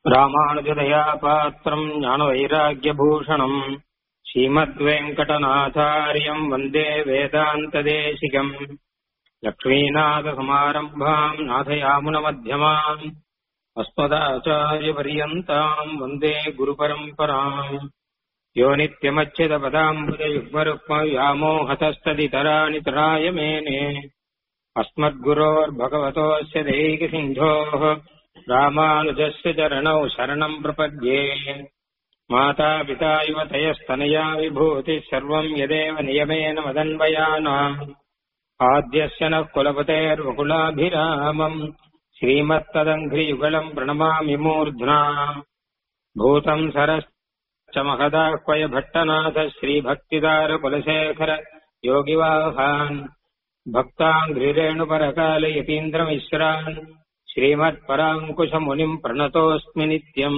ராமானுஜதயா பாத்திரம் ஞானவைராக்கியபூஷணம் ஸ்ரீமத்வேங்கடநாதாரியம் வந்தே வேதாந்ததேசிகம் லக்ஷ்மீநாதசமாரம்பாம் நாதயாமுனமத்தியமாம் अस्मदाचार्यपर्यन्ताम् वन्दे गुरुपरम्पराम् यो नित्यमच्युतपदाम्बुजयुग्मरुक्मव्यामोहतस्तदितराणि तराय मेने अस्मद्गुरोर्भगवतोऽस्य दैकसिन्धोः रामानुजस्य चरणौ शरणम् प्रपद्ये मातापिता युवतयस्तनया विभूतिः सर्वम् यदेव नियमेन मदन्वयानाम् आद्यस्य नः कुलपतेर्वकुलाभिरामम् श्रीमत्तदङ्घ्रियुगलम् प्रणमामि मूर्ध्ना भूतम् सरश्च महदाह्वय भट्टनाथ श्रीभक्तिदारकुलशेखर योगिवाहान् भक्ताङ्घ्रिरेणुपरकाल यतीन्द्रमिश्रान् श्रीमत्पराङ्कुशमुनिम् प्रणतोऽस्मि नित्यम्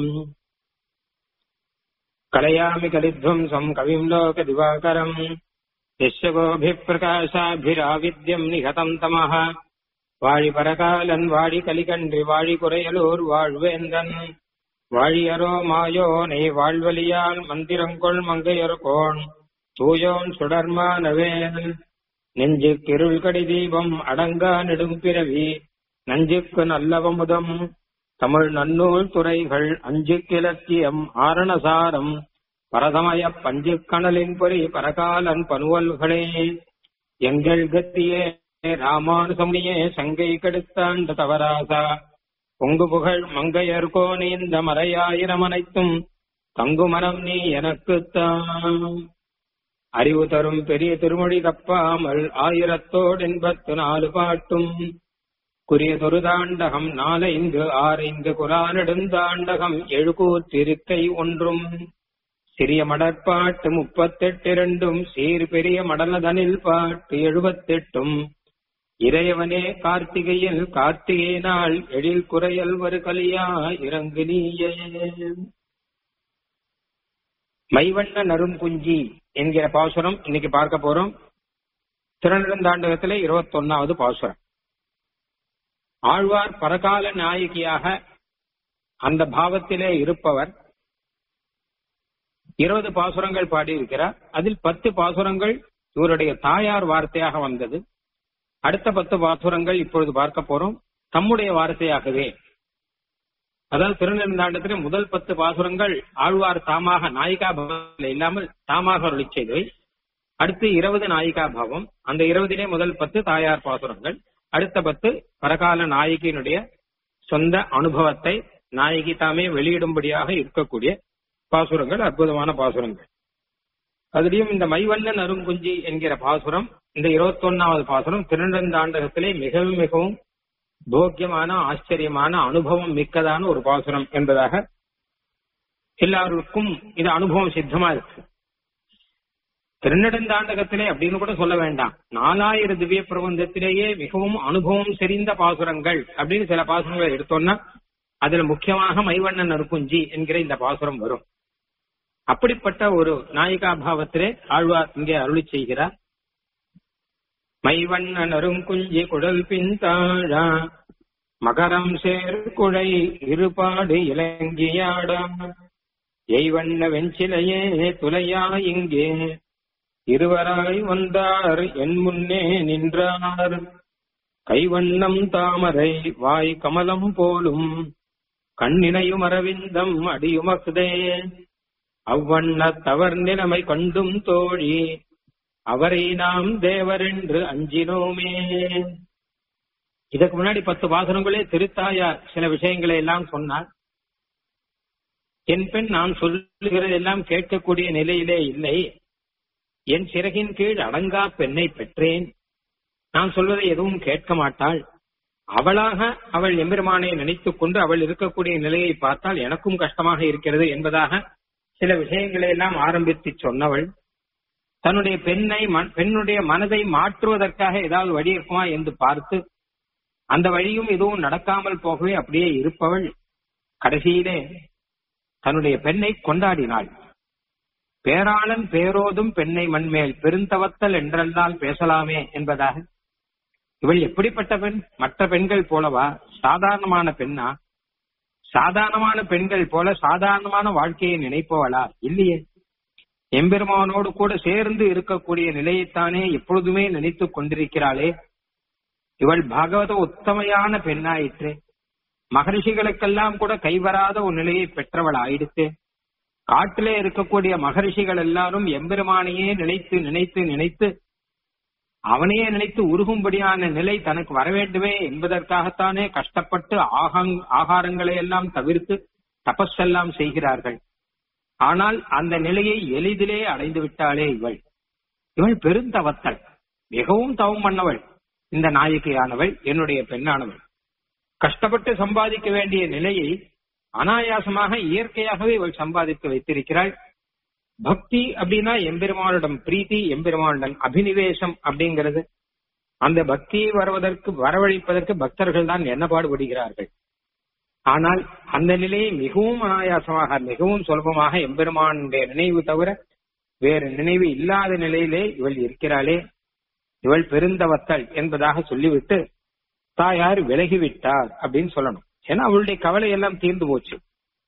कलयामि कलिध्वंसम् कविम् लोकदिवाकरम् यस्य गोभिप्रकाशाभिराविद्यम् निहतम् तमः வாழி பரகாலன் வாழி கலிகன்றி வாழி குறையலூர் வாழ்வேந்தன் வாழியரோ மாயோனை வாழ்வலியால் மந்திரங்கொள் மங்கையர்கோன் தூயோன் சுடர்மானவேன் நெஞ்சுக்கு இருள்கடி தீபம் அடங்கா நெடும்பிறவி நஞ்சுக்கு நல்லவமுதம் தமிழ் நன்னூல் துறைகள் அஞ்சு கிழக்கியம் ஆரணசாரம் பரதமய பஞ்சு கணலின் பொறி பரகாலன் பனுவல்களே எங்கள் கத்தியே ராமானுசமுனியே சங்கை கெடுத்தாண்ட தவராசா பொங்கு புகழ் மங்கையர் கோணி இந்த மலையாயிரம் அனைத்தும் தங்கு மனம் நீ எனக்குத்தான் அறிவு தரும் பெரிய திருமொழி தப்பாமல் ஆயிரத்தோடு எண்பத்து நாலு பாட்டும் குறிய தொருதாண்டகம் நாலைந்து ஆறைந்து குரானெடுந்தாண்டகம் எழுகூத்திருக்கை ஒன்றும் சிறிய மடற்பாட்டு முப்பத்தெட்டு இரண்டும் சீர் பெரிய மடலதனில் பாட்டு எழுபத்தெட்டும் இறையவனே கார்த்திகையில் கார்த்திகை நாள் எழில் குறையல் ஒரு கலியா இறங்கு நீயே மைவண்ண நருங்குஞ்சி என்கிற பாசுரம் இன்னைக்கு பார்க்க போறோம் திருநெடுந்தாண்டகத்திலே இருபத்தொன்னாவது பாசுரம் ஆழ்வார் பரகால நாயகியாக அந்த பாவத்திலே இருப்பவர் இருபது பாசுரங்கள் பாடியிருக்கிறார் அதில் பத்து பாசுரங்கள் இவருடைய தாயார் வார்த்தையாக வந்தது அடுத்த பத்து பாசுரங்கள் இப்பொழுது பார்க்க போறோம் தம்முடைய வார்த்தையாகவே அதாவது திருநெடுந்தாண்டத்திலே முதல் பத்து பாசுரங்கள் ஆழ்வார் தாமாக நாயிகா பாவத்தில் இல்லாமல் தாமாக அருளி செய்தவை அடுத்து இருபது நாயிகா பாவம் அந்த இருபதிலே முதல் பத்து தாயார் பாசுரங்கள் அடுத்த பத்து பரகால நாயகியினுடைய சொந்த அனுபவத்தை நாயகி தாமே வெளியிடும்படியாக இருக்கக்கூடிய பாசுரங்கள் அற்புதமான பாசுரங்கள் அதுலயும் இந்த மைவண்ணன் அருங்குஞ்சி என்கிற பாசுரம் இந்த இருபத்தொன்னாவது பாசுரம் திருநெடுந்தாண்டகத்திலே மிகவும் மிகவும் போக்கியமான ஆச்சரியமான அனுபவம் மிக்கதான ஒரு பாசுரம் என்பதாக எல்லாருக்கும் இது அனுபவம் சித்தமா இருக்கு திருநெடுந்தாண்டகத்திலே அப்படின்னு கூட சொல்ல வேண்டாம் நாலாயிரம் திவ்ய பிரபந்தத்திலேயே மிகவும் அனுபவம் செறிந்த பாசுரங்கள் அப்படின்னு சில பாசுரங்களை எடுத்தோம்னா அதுல முக்கியமாக மைவண்ணன் அருக்குஞ்சி என்கிற இந்த பாசுரம் வரும் அப்படிப்பட்ட ஒரு நாயிகா பாவத்திலே ஆழ்வார் இங்கே அருளி செய்கிறார் மைவண்ணன் அருங்குஞ்சி குடல் பின்தாழா மகரம் சேர்குழை இருபாடு இலங்கியாடா எய்வண்ண வெஞ்சிலையே துளையா இங்கே இருவராய் வந்தார் என் முன்னே நின்றார் கைவண்ணம் தாமரை வாய் கமலம் போலும் கண்ணினையும் அரவிந்தம் அடியுமக்குதே அவ்வண்ண தவர் நிலைமை கண்டும் தோழி அவரை நாம் தேவரென்று அஞ்சினோமே இதுக்கு முன்னாடி பத்து வாசனங்களே திருத்தாயார் சில விஷயங்களை எல்லாம் சொன்னார் என் பெண் நான் சொல்லுகிறதெல்லாம் கேட்கக்கூடிய நிலையிலே இல்லை என் சிறகின் கீழ் அடங்கா பெண்ணை பெற்றேன் நான் சொல்வதை எதுவும் கேட்க மாட்டாள் அவளாக அவள் எம்பெருமானை நினைத்துக் கொண்டு அவள் இருக்கக்கூடிய நிலையை பார்த்தால் எனக்கும் கஷ்டமாக இருக்கிறது என்பதாக சில விஷயங்களை எல்லாம் ஆரம்பித்து சொன்னவள் தன்னுடைய பெண்ணை பெண்ணுடைய மனதை மாற்றுவதற்காக ஏதாவது வழி இருக்குமா என்று பார்த்து அந்த வழியும் எதுவும் நடக்காமல் போகவே அப்படியே இருப்பவள் கடைசியிலே தன்னுடைய பெண்ணை கொண்டாடினாள் பேராளன் பேரோதும் பெண்ணை மண்மேல் பெருந்தவத்தல் என்றெல்லாம் பேசலாமே என்பதாக இவள் எப்படிப்பட்ட பெண் மற்ற பெண்கள் போலவா சாதாரணமான பெண்ணா சாதாரணமான பெண்கள் போல சாதாரணமான வாழ்க்கையை நினைப்பவளா இல்லையே எம்பெருமானோடு கூட சேர்ந்து இருக்கக்கூடிய நிலையைத்தானே எப்பொழுதுமே நினைத்துக் கொண்டிருக்கிறாளே இவள் பாகவத உத்தமையான பெண்ணாயிற்று மகரிஷிகளுக்கெல்லாம் கூட கைவராத ஒரு நிலையை பெற்றவள் ஆயிடுத்து காட்டிலே இருக்கக்கூடிய மகரிஷிகள் எல்லாரும் எம்பெருமானையே நினைத்து நினைத்து நினைத்து அவனையே நினைத்து உருகும்படியான நிலை தனக்கு வர வேண்டுமே என்பதற்காகத்தானே கஷ்டப்பட்டு ஆகாங் ஆகாரங்களை எல்லாம் தவிர்த்து தபஸெல்லாம் செய்கிறார்கள் ஆனால் அந்த நிலையை எளிதிலே அடைந்து விட்டாளே இவள் இவள் பெருந்தவத்தள் மிகவும் தவம் பண்ணவள் இந்த நாயகியானவள் என்னுடைய பெண்ணானவள் கஷ்டப்பட்டு சம்பாதிக்க வேண்டிய நிலையை அனாயாசமாக இயற்கையாகவே இவள் சம்பாதித்து வைத்திருக்கிறாள் பக்தி அப்படின்னா எம்பெருமானிடம் பிரீத்தி எம்பெருமானிடம் அபினிவேசம் அப்படிங்கிறது அந்த பக்தியை வருவதற்கு வரவழைப்பதற்கு பக்தர்கள் தான் என்ன பாடுபடுகிறார்கள் ஆனால் அந்த நிலையை மிகவும் அனாயாசமாக மிகவும் சுலபமாக எம்பெருமானுடைய நினைவு தவிர வேறு நினைவு இல்லாத நிலையிலே இவள் இருக்கிறாளே இவள் பெருந்தவத்தள் என்பதாக சொல்லிவிட்டு தாயார் விலகிவிட்டார் அப்படின்னு சொல்லணும் ஏன்னா அவளுடைய கவலை எல்லாம் தீர்ந்து போச்சு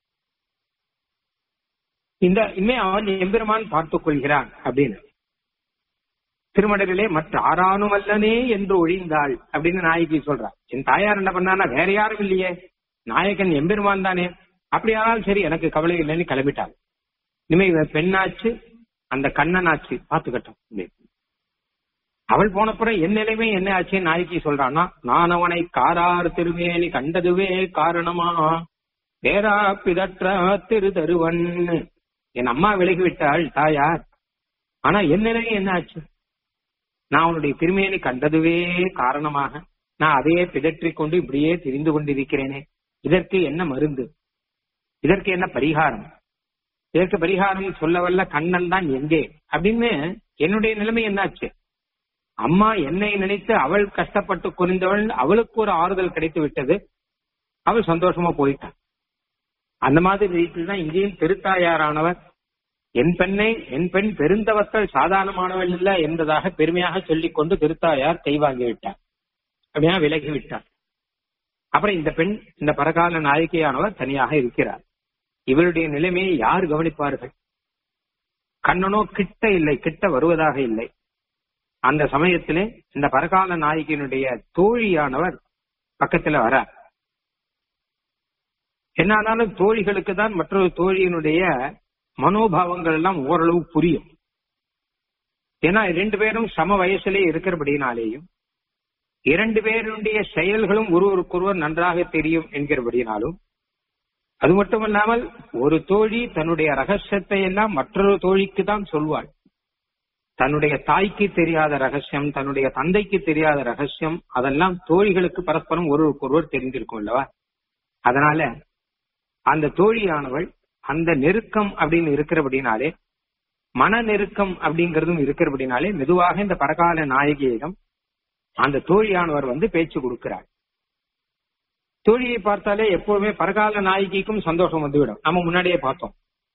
இந்த இனிமே அவன் எம்பெருமான் பார்த்துக் கொள்கிறான் அப்படின்னு திருமடலிலே மற்ற ஆறானும் அல்லனே என்று ஒழிந்தாள் அப்படின்னு நாயகி சொல்றா என் தாயார் என்ன பண்ணானா வேற யாரும் இல்லையே நாயகன் எம்பெருமான் தானே அப்படியானால் சரி எனக்கு கவலை இல்லைன்னு கிளம்பிட்டாள் இனிமே இவ பெண்ணாச்சு அந்த கண்ணனாச்சு பாத்துக்கட்டும் அப்படின்னு. அவள் போனப்புறம் என் நிலைமை என்ன ஆச்சு நாயகி சொல்றான்னா நான் அவனை காரார் திருமேனி கண்டதுவே காரணமா வேறா பிதற்ற திரு தருவன் என் அம்மா விலகி விட்டாள் தாயார் ஆனா என் நிலைமை என்ன ஆச்சு நான் அவனுடைய திருமேனி கண்டதுவே காரணமாக நான் அதையே பிதற்றிக் கொண்டு இப்படியே திரிந்து கொண்டிருக்கிறேனே இதற்கு என்ன மருந்து இதற்கு என்ன பரிகாரம் இதற்கு பரிகாரம் சொல்ல வல்ல கண்ணன் தான் எங்கே அப்படின்னு என்னுடைய நிலைமை என்னாச்சு அம்மா என்னை நினைத்து அவள் கஷ்டப்பட்டு குறிந்தவள் அவளுக்கு ஒரு ஆறுதல் கிடைத்து விட்டது அவள் சந்தோஷமா போயிட்டான் அந்த மாதிரி ரீதியில் தான் இங்கேயும் திருத்தாயாரானவர் என் பெண்ணை என் பெண் பெருந்தவத்தல் சாதாரணமானவள் இல்ல என்பதாக பெருமையாக சொல்லிக் கொண்டு திருத்தாயார் கை வாங்கி விட்டார் அப்படின்னா விலகி விட்டார் அப்புறம் இந்த பெண் இந்த பரகால நாயகியானவர் தனியாக இருக்கிறார் இவருடைய நிலைமையை யார் கவனிப்பார்கள் கண்ணனோ கிட்ட இல்லை கிட்ட வருவதாக இல்லை அந்த சமயத்திலே இந்த பரகால நாயகியினுடைய தோழியானவர் பக்கத்துல வரார் என்ன ஆனாலும் தோழிகளுக்கு தான் மற்றொரு தோழியினுடைய மனோபாவங்கள் எல்லாம் ஓரளவு புரியும் ஏன்னா ரெண்டு பேரும் சம வயசுலே இருக்கிறபடினாலேயும் இரண்டு பேருடைய செயல்களும் ஒருவருக்கொருவர் நன்றாக தெரியும் என்கிறபடினாலும் அது மட்டுமல்லாமல் ஒரு தோழி தன்னுடைய ரகசியத்தை எல்லாம் மற்றொரு தோழிக்கு தான் சொல்வாள் தன்னுடைய தாய்க்கு தெரியாத ரகசியம் தன்னுடைய தந்தைக்கு தெரியாத ரகசியம் அதெல்லாம் தோழிகளுக்கு பரஸ்பரம் ஒருவருக்கொருவர் தெரிந்திருக்கும் அல்லவா அதனால அந்த தோழியானவள் அந்த நெருக்கம் அப்படின்னு இருக்கிறபடினாலே மன நெருக்கம் அப்படிங்கறதும் இருக்கிறபடினாலே மெதுவாக இந்த பரகால நாயகியிடம் அந்த தோழியானவர் வந்து பேச்சு கொடுக்கிறார் தோழியை பார்த்தாலே எப்பவுமே பரகால நாயகிக்கும் சந்தோஷம் வந்துவிடும் நம்ம முன்னாடியே பார்த்தோம்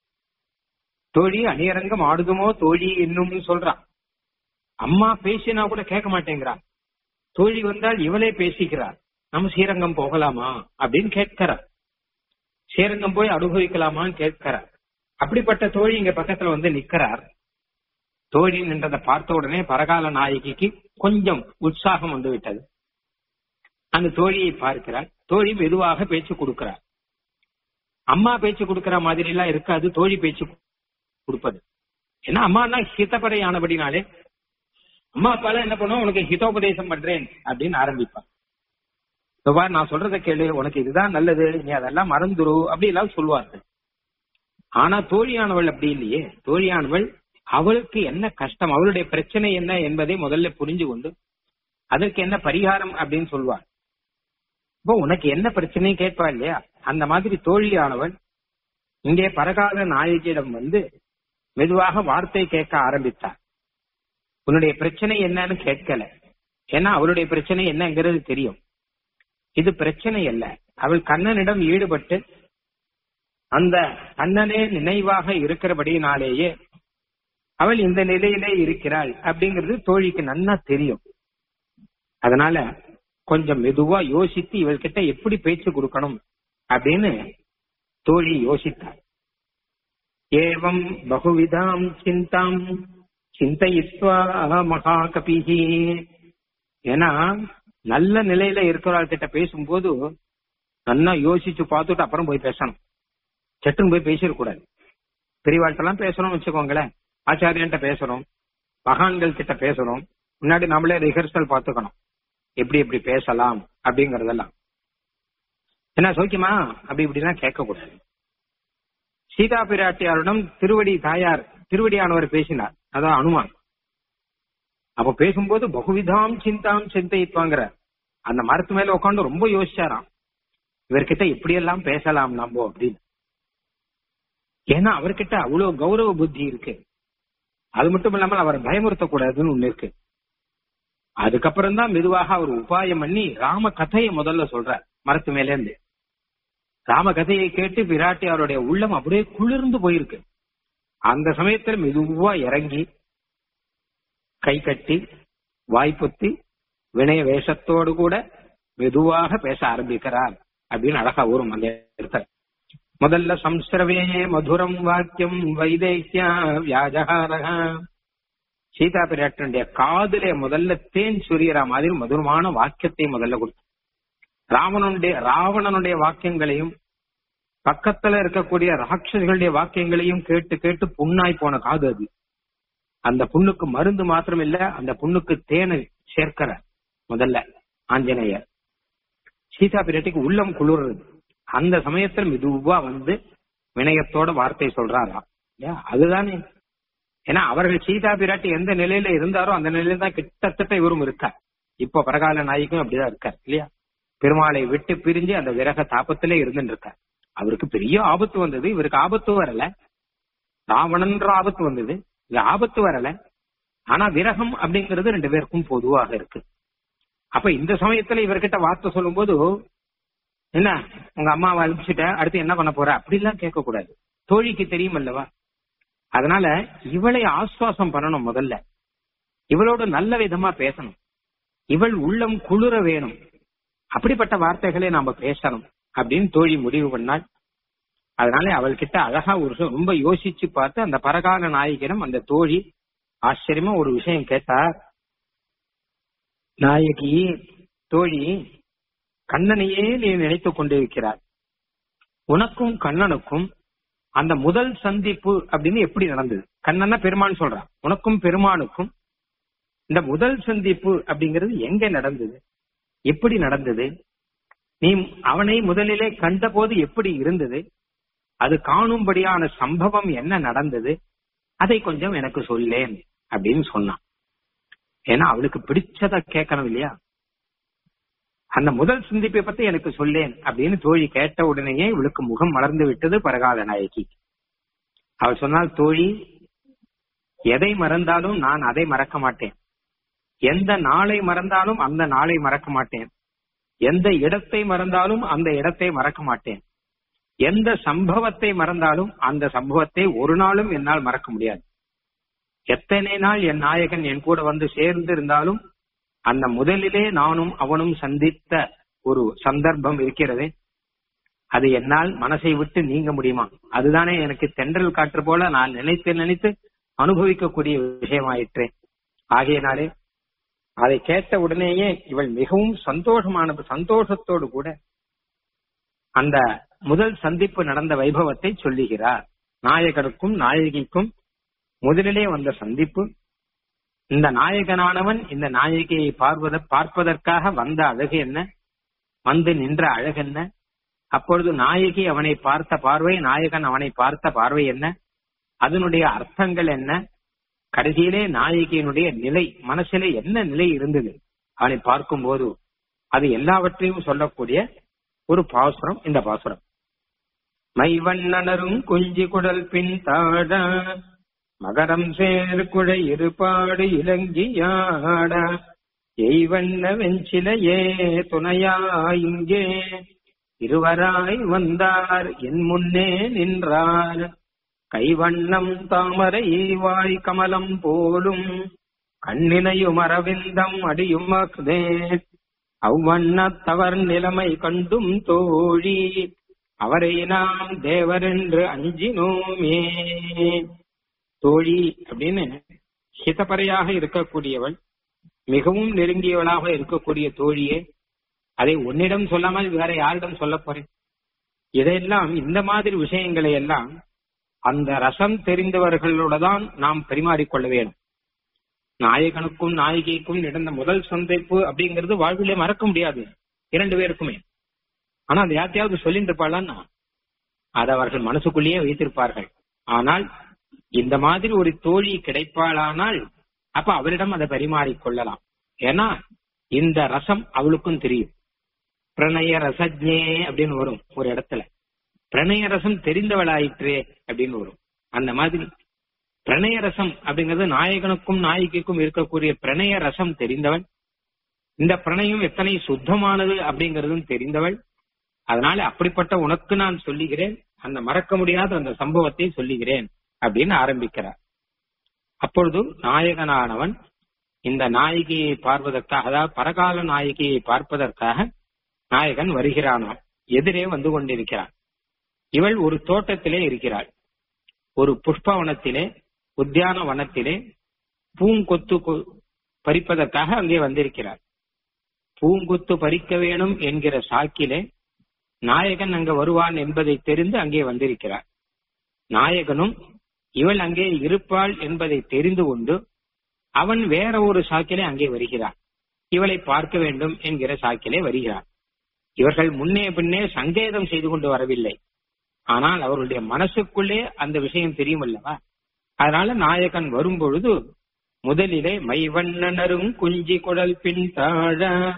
தோழி அணியரங்கம் ஆடுதுமோ தோழி இன்னும் சொல்றான் அம்மா பேசினா கூட கேட்க மாட்டேங்கிறான் தோழி வந்தால் இவளே பேசிக்கிறார் நம்ம ஸ்ரீரங்கம் போகலாமா அப்படின்னு கேட்கிறார் ஸ்ரீரங்கம் போய் அனுபவிக்கலாமான்னு கேட்கிறார் அப்படிப்பட்ட தோழி இங்க பக்கத்துல வந்து நிக்கிறார் தோழி நின்றதை பார்த்த உடனே பரகால நாயகிக்கு கொஞ்சம் உற்சாகம் வந்து விட்டது அந்த தோழியை பார்க்கிறார் தோழி மெதுவாக பேச்சு கொடுக்கிறார் அம்மா பேச்சு கொடுக்கிற மாதிரி எல்லாம் இருக்காது தோழி பேச்சு கொடுப்பது ஏன்னா அம்மானா ஹிதப்பறை ஆனபடினாலே அம்மா அப்பால என்ன பண்ணுவோம் உனக்கு ஹிதோபதேசம் பண்றேன் அப்படின்னு ஆரம்பிப்பான் இப்ப நான் சொல்றத கேளு உனக்கு இதுதான் நல்லது நீ அதெல்லாம் மறந்துரு அப்படி எல்லாம் சொல்லுவார்கள் ஆனா தோழியானவள் அப்படி இல்லையே தோழியானவள் அவளுக்கு என்ன கஷ்டம் அவளுடைய பிரச்சனை என்ன என்பதை முதல்ல புரிஞ்சு கொண்டு அதற்கு என்ன பரிகாரம் அப்படின்னு சொல்வாள் இப்போ உனக்கு என்ன பிரச்சனையும் கேட்பா இல்லையா அந்த மாதிரி தோழியானவள் இங்கே பரகால நாயகியிடம் வந்து மெதுவாக வார்த்தை கேட்க ஆரம்பித்தார் உன்னுடைய பிரச்சனை என்னன்னு கேட்கல ஏன்னா அவளுடைய பிரச்சனை என்னங்கிறது தெரியும் இது பிரச்சனை அல்ல அவள் கண்ணனிடம் ஈடுபட்டு அந்த கண்ணனே நினைவாக இருக்கிறபடியினாலேயே அவள் இந்த நிலையிலே இருக்கிறாள் அப்படிங்கிறது தோழிக்கு நன்னா தெரியும் அதனால கொஞ்சம் மெதுவா யோசித்து இவள்கிட்ட எப்படி பேச்சு கொடுக்கணும் அப்படின்னு தோழி யோசித்தார் ஏவம் பகுவிதாம் சிந்தாம் சிந்தயித்வா மகாகபிஹி ஏன்னா நல்ல நிலையில இருக்கிறாள் கிட்ட பேசும்போது நல்லா யோசிச்சு பார்த்துட்டு அப்புறம் போய் பேசணும் சட்டுன்னு போய் பேசிடக்கூடாது பெரியவாழ்கிட்டலாம் பேசணும்னு வச்சுக்கோங்களேன் ஆச்சாரியன்ட்ட பேசுறோம் மகான்கள் கிட்ட பேசுறோம் முன்னாடி நம்மளே ரிஹர்சல் பார்த்துக்கணும் எப்படி எப்படி பேசலாம் அப்படிங்கறதெல்லாம் என்ன சௌக்கியமா அப்படி இப்படிலாம் கேட்கக்கூடாது சீதா பிராட்டியாரிடம் திருவடி தாயார் திருவடியானவர் பேசினார் அதான் அனுமான் அப்ப பேசும்போது பகுவிதாம் சிந்தாம் சிந்தைப்பாங்கிற அந்த மரத்து மேல உட்காந்து ரொம்ப யோசிச்சாராம் இவர்கிட்ட எப்படி எல்லாம் பேசலாம் நம்ம அப்படின்னு ஏன்னா அவர்கிட்ட அவ்வளவு கௌரவ புத்தி இருக்கு அது மட்டும் இல்லாமல் அவரை பயமுறுத்த கூடாதுன்னு ஒண்ணு இருக்கு அதுக்கப்புறம் தான் மெதுவாக அவர் உபாயம் பண்ணி ராம கதையை முதல்ல சொல்றார் மரத்து மேல இருந்து ராம கதையை கேட்டு விராட்டி அவருடைய உள்ளம் அப்படியே குளிர்ந்து போயிருக்கு அந்த சமயத்துல மெதுவா இறங்கி கை கட்டி வாய்ப்புத்தி வினய வேஷத்தோடு கூட மெதுவாக பேச ஆரம்பிக்கிறார் அப்படின்னு அழகா வரும் அந்த இடத்துல முதல்ல சம்ஸ்ரவே மதுரம் வாக்கியம் வைதேக்கியா வியாஜகாரக சீதா பிராட்டனுடைய காதலே முதல்ல தேன் சுரியற மாதிரி மதுரமான வாக்கியத்தை முதல்ல கொடுத்து ராவணனுடைய ராவணனுடைய வாக்கியங்களையும் பக்கத்துல இருக்கக்கூடிய ராட்சசர்களுடைய வாக்கியங்களையும் கேட்டு கேட்டு புண்ணாய் போன காது அது அந்த புண்ணுக்கு மருந்து மாத்திரம் இல்ல அந்த புண்ணுக்கு தேனை சேர்க்கிற முதல்ல ஆஞ்சநேயர் சீதா பிராட்டிக்கு உள்ளம் குளிர்றது அந்த சமயத்துல மெதுவா வந்து வினயத்தோட வார்த்தை சொல்றாராம் இல்லையா அதுதானே ஏன்னா அவர்கள் சீதா பிராட்டி எந்த நிலையில இருந்தாரோ அந்த நிலையில தான் கிட்டத்தட்ட இவரும் இருக்கார் இப்ப பரகால நாய்க்கும் அப்படிதான் இருக்கார் இல்லையா பெருமாளை விட்டு பிரிஞ்சு அந்த விரக தாபத்திலே இருந்துட்டு இருக்கார் அவருக்கு பெரிய ஆபத்து வந்தது இவருக்கு ஆபத்து வரல ராவணன்ற ஆபத்து வந்தது இது ஆபத்து வரல ஆனா விரகம் அப்படிங்கிறது ரெண்டு பேருக்கும் பொதுவாக இருக்கு அப்ப இந்த சமயத்துல இவர்கிட்ட வார்த்தை சொல்லும்போது என்ன உங்க அம்மாவை அனுப்பிச்சுட்ட அடுத்து என்ன பண்ண போற அப்படிலாம் கேட்க கூடாது தோழிக்கு தெரியும் அல்லவா அதனால இவளை ஆஸ்வாசம் பண்ணணும் முதல்ல இவளோட நல்ல விதமா பேசணும் இவள் உள்ளம் குளிர வேணும் அப்படிப்பட்ட வார்த்தைகளை நாம பேசணும் அப்படின்னு தோழி முடிவு பண்ணாள் அதனால அவள்கிட்ட அழகா ஒரு சொ- ரொம்ப யோசிச்சு பார்த்து அந்த பரகால நாயகிடம் அந்த தோழி ஆச்சரியமா ஒரு விஷயம் கேட்டார் நாயகி தோழி கண்ணனையே நீ நினைத்துக் கொண்டிருக்கிறார் உனக்கும் கண்ணனுக்கும் அந்த முதல் சந்திப்பு அப்படின்னு எப்படி நடந்தது கண்ணன்னா பெருமான் சொல்றான் உனக்கும் பெருமானுக்கும் இந்த முதல் சந்திப்பு அப்படிங்கிறது எங்க நடந்தது எப்படி நடந்தது நீ அவனை முதலிலே கண்டபோது எப்படி இருந்தது அது காணும்படியான சம்பவம் என்ன நடந்தது அதை கொஞ்சம் எனக்கு சொல்லேன் அப்படின்னு சொன்னான் ஏன்னா அவளுக்கு பிடிச்சத கேட்கணும் இல்லையா அந்த முதல் சிந்திப்பை பத்தி எனக்கு சொல்லேன் அப்படின்னு தோழி கேட்ட உடனேயே இவளுக்கு முகம் மலர்ந்து விட்டது பரகால நாயகி அவள் சொன்னால் தோழி எதை மறந்தாலும் நான் அதை மறக்க மாட்டேன் எந்த நாளை மறந்தாலும் அந்த நாளை மறக்க மாட்டேன் எந்த இடத்தை மறந்தாலும் அந்த இடத்தை மறக்க மாட்டேன் எந்த சம்பவத்தை மறந்தாலும் அந்த சம்பவத்தை ஒரு நாளும் என்னால் மறக்க முடியாது எத்தனை நாள் என் நாயகன் என் கூட வந்து சேர்ந்து இருந்தாலும் அந்த முதலிலே நானும் அவனும் சந்தித்த ஒரு சந்தர்ப்பம் இருக்கிறது அது என்னால் மனசை விட்டு நீங்க முடியுமா அதுதானே எனக்கு தென்றல் காற்று போல நான் நினைத்து நினைத்து அனுபவிக்கக்கூடிய விஷயமாயிற்றே ஆகையினாலே அதை கேட்ட உடனேயே இவள் மிகவும் சந்தோஷமான சந்தோஷத்தோடு கூட அந்த முதல் சந்திப்பு நடந்த வைபவத்தை சொல்லுகிறார் நாயகனுக்கும் நாயகிக்கும் முதலிலே வந்த சந்திப்பு இந்த நாயகனானவன் இந்த நாயகியை பார்வத பார்ப்பதற்காக வந்த அழகு என்ன வந்து நின்ற அழகு என்ன அப்பொழுது நாயகி அவனை பார்த்த பார்வை நாயகன் அவனை பார்த்த பார்வை என்ன அதனுடைய அர்த்தங்கள் என்ன கடைசியிலே நாயகியினுடைய நிலை மனசிலே என்ன நிலை இருந்தது அவனை பார்க்கும்போது அது எல்லாவற்றையும் சொல்லக்கூடிய ஒரு பாசுரம் இந்த பாசுரம் மைவண்ணனரும் குஞ்சி குடல் பின் தாழ மகரம் சேர்குழை இருபாடு இலங்கியாட எய்வண்ண வெஞ்சிலையே துணையா இங்கே இருவராய் வந்தார் என் முன்னே நின்றார் கைவண்ணம் தாமரை வாய் கமலம் போலும் கண்ணினையும் அரவிந்தம் அடியும் அஃதே அவ்வண்ணத்தவர் நிலைமை கண்டும் தோழி அவரை நாம் தேவரென்று அஞ்சினோமே தோழி அப்படின்னு ஹிதப்பறையாக இருக்கக்கூடியவள் மிகவும் நெருங்கியவளாக இருக்கக்கூடிய தோழியே அதை உன்னிடம் சொல்லாமல் வேற யாரிடம் சொல்ல போறேன் இதையெல்லாம் இந்த மாதிரி விஷயங்களை எல்லாம் அந்த ரசம் தெரிந்தவர்களோட தான் நாம் பரிமாறிக்கொள்ள வேணும் நாயகனுக்கும் நாயகிக்கும் நடந்த முதல் சந்திப்பு அப்படிங்கிறது வாழ்விலே மறக்க முடியாது இரண்டு பேருக்குமே ஆனா அது யார்த்தையாவது சொல்லிட்டு இருப்பாளான்னா அதை அவர்கள் மனசுக்குள்ளேயே வைத்திருப்பார்கள் ஆனால் இந்த மாதிரி ஒரு தோழி கிடைப்பாளானால் அப்ப அவளிடம் அதை பரிமாறிக்கொள்ளலாம் ஏன்னா இந்த ரசம் அவளுக்கும் தெரியும் பிரணய ரசஜே அப்படின்னு வரும் ஒரு இடத்துல பிரணய ரசம் தெரிந்தவளாயிற்றே அப்படின்னு வரும் அந்த மாதிரி பிரணய ரசம் அப்படிங்கிறது நாயகனுக்கும் நாயகிக்கும் இருக்கக்கூடிய பிரணய ரசம் தெரிந்தவள் இந்த பிரணயம் எத்தனை சுத்தமானது அப்படிங்கறதும் தெரிந்தவள் அதனால அப்படிப்பட்ட உனக்கு நான் சொல்லுகிறேன் அந்த மறக்க முடியாத அந்த சம்பவத்தை சொல்லுகிறேன் அப்படின்னு ஆரம்பிக்கிறார் அப்பொழுது நாயகனானவன் இந்த நாயகியை பார்ப்பதற்காக அதாவது பரகால நாயகியை பார்ப்பதற்காக நாயகன் வருகிறானாம் எதிரே வந்து கொண்டிருக்கிறான் இவள் ஒரு தோட்டத்திலே இருக்கிறாள் ஒரு புஷ்பவனத்திலே உத்தியான வனத்திலே பூங்கொத்து கொ- பறிப்பதற்காக அங்கே வந்திருக்கிறார் பூங்கொத்து பறிக்க வேணும் என்கிற சாக்கிலே நாயகன் அங்க வருவான் என்பதை தெரிந்து அங்கே வந்திருக்கிறார் நாயகனும் இவள் அங்கே இருப்பாள் என்பதை தெரிந்து கொண்டு அவன் வேற ஒரு சாக்கிலே அங்கே வருகிறான் இவளை பார்க்க வேண்டும் என்கிற சாக்கிலே வருகிறான் இவர்கள் முன்னே பின்னே சங்கேதம் செய்து கொண்டு வரவில்லை ஆனால் அவர்களுடைய மனசுக்குள்ளே அந்த விஷயம் தெரியும் அல்லவா அதனால நாயகன் வரும்பொழுது முதலிலே மைவண்ணனரும் குஞ்சி குழல் பின் தாழ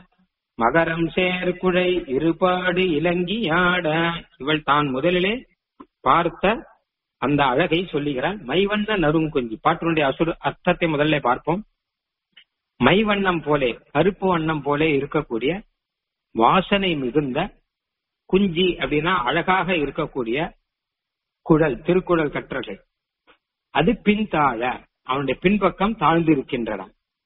மகரம் சேர்குழை இருபாடு இலங்கியாட இவள் தான் முதலிலே பார்த்த அந்த அழகை சொல்லுகிறாள் மைவண்ண நறுங்குஞ்சி பாட்டினுடைய அசுர அர்த்தத்தை முதல்ல பார்ப்போம் மைவண்ணம் போலே கருப்பு வண்ணம் போலே இருக்கக்கூடிய வாசனை மிகுந்த குஞ்சி அப்படின்னா அழகாக இருக்கக்கூடிய குழல் திருக்குழல் கற்றர்கள் அது பின்தாழ அவனுடைய பின்பக்கம் தாழ்ந்து இருக்கின்றன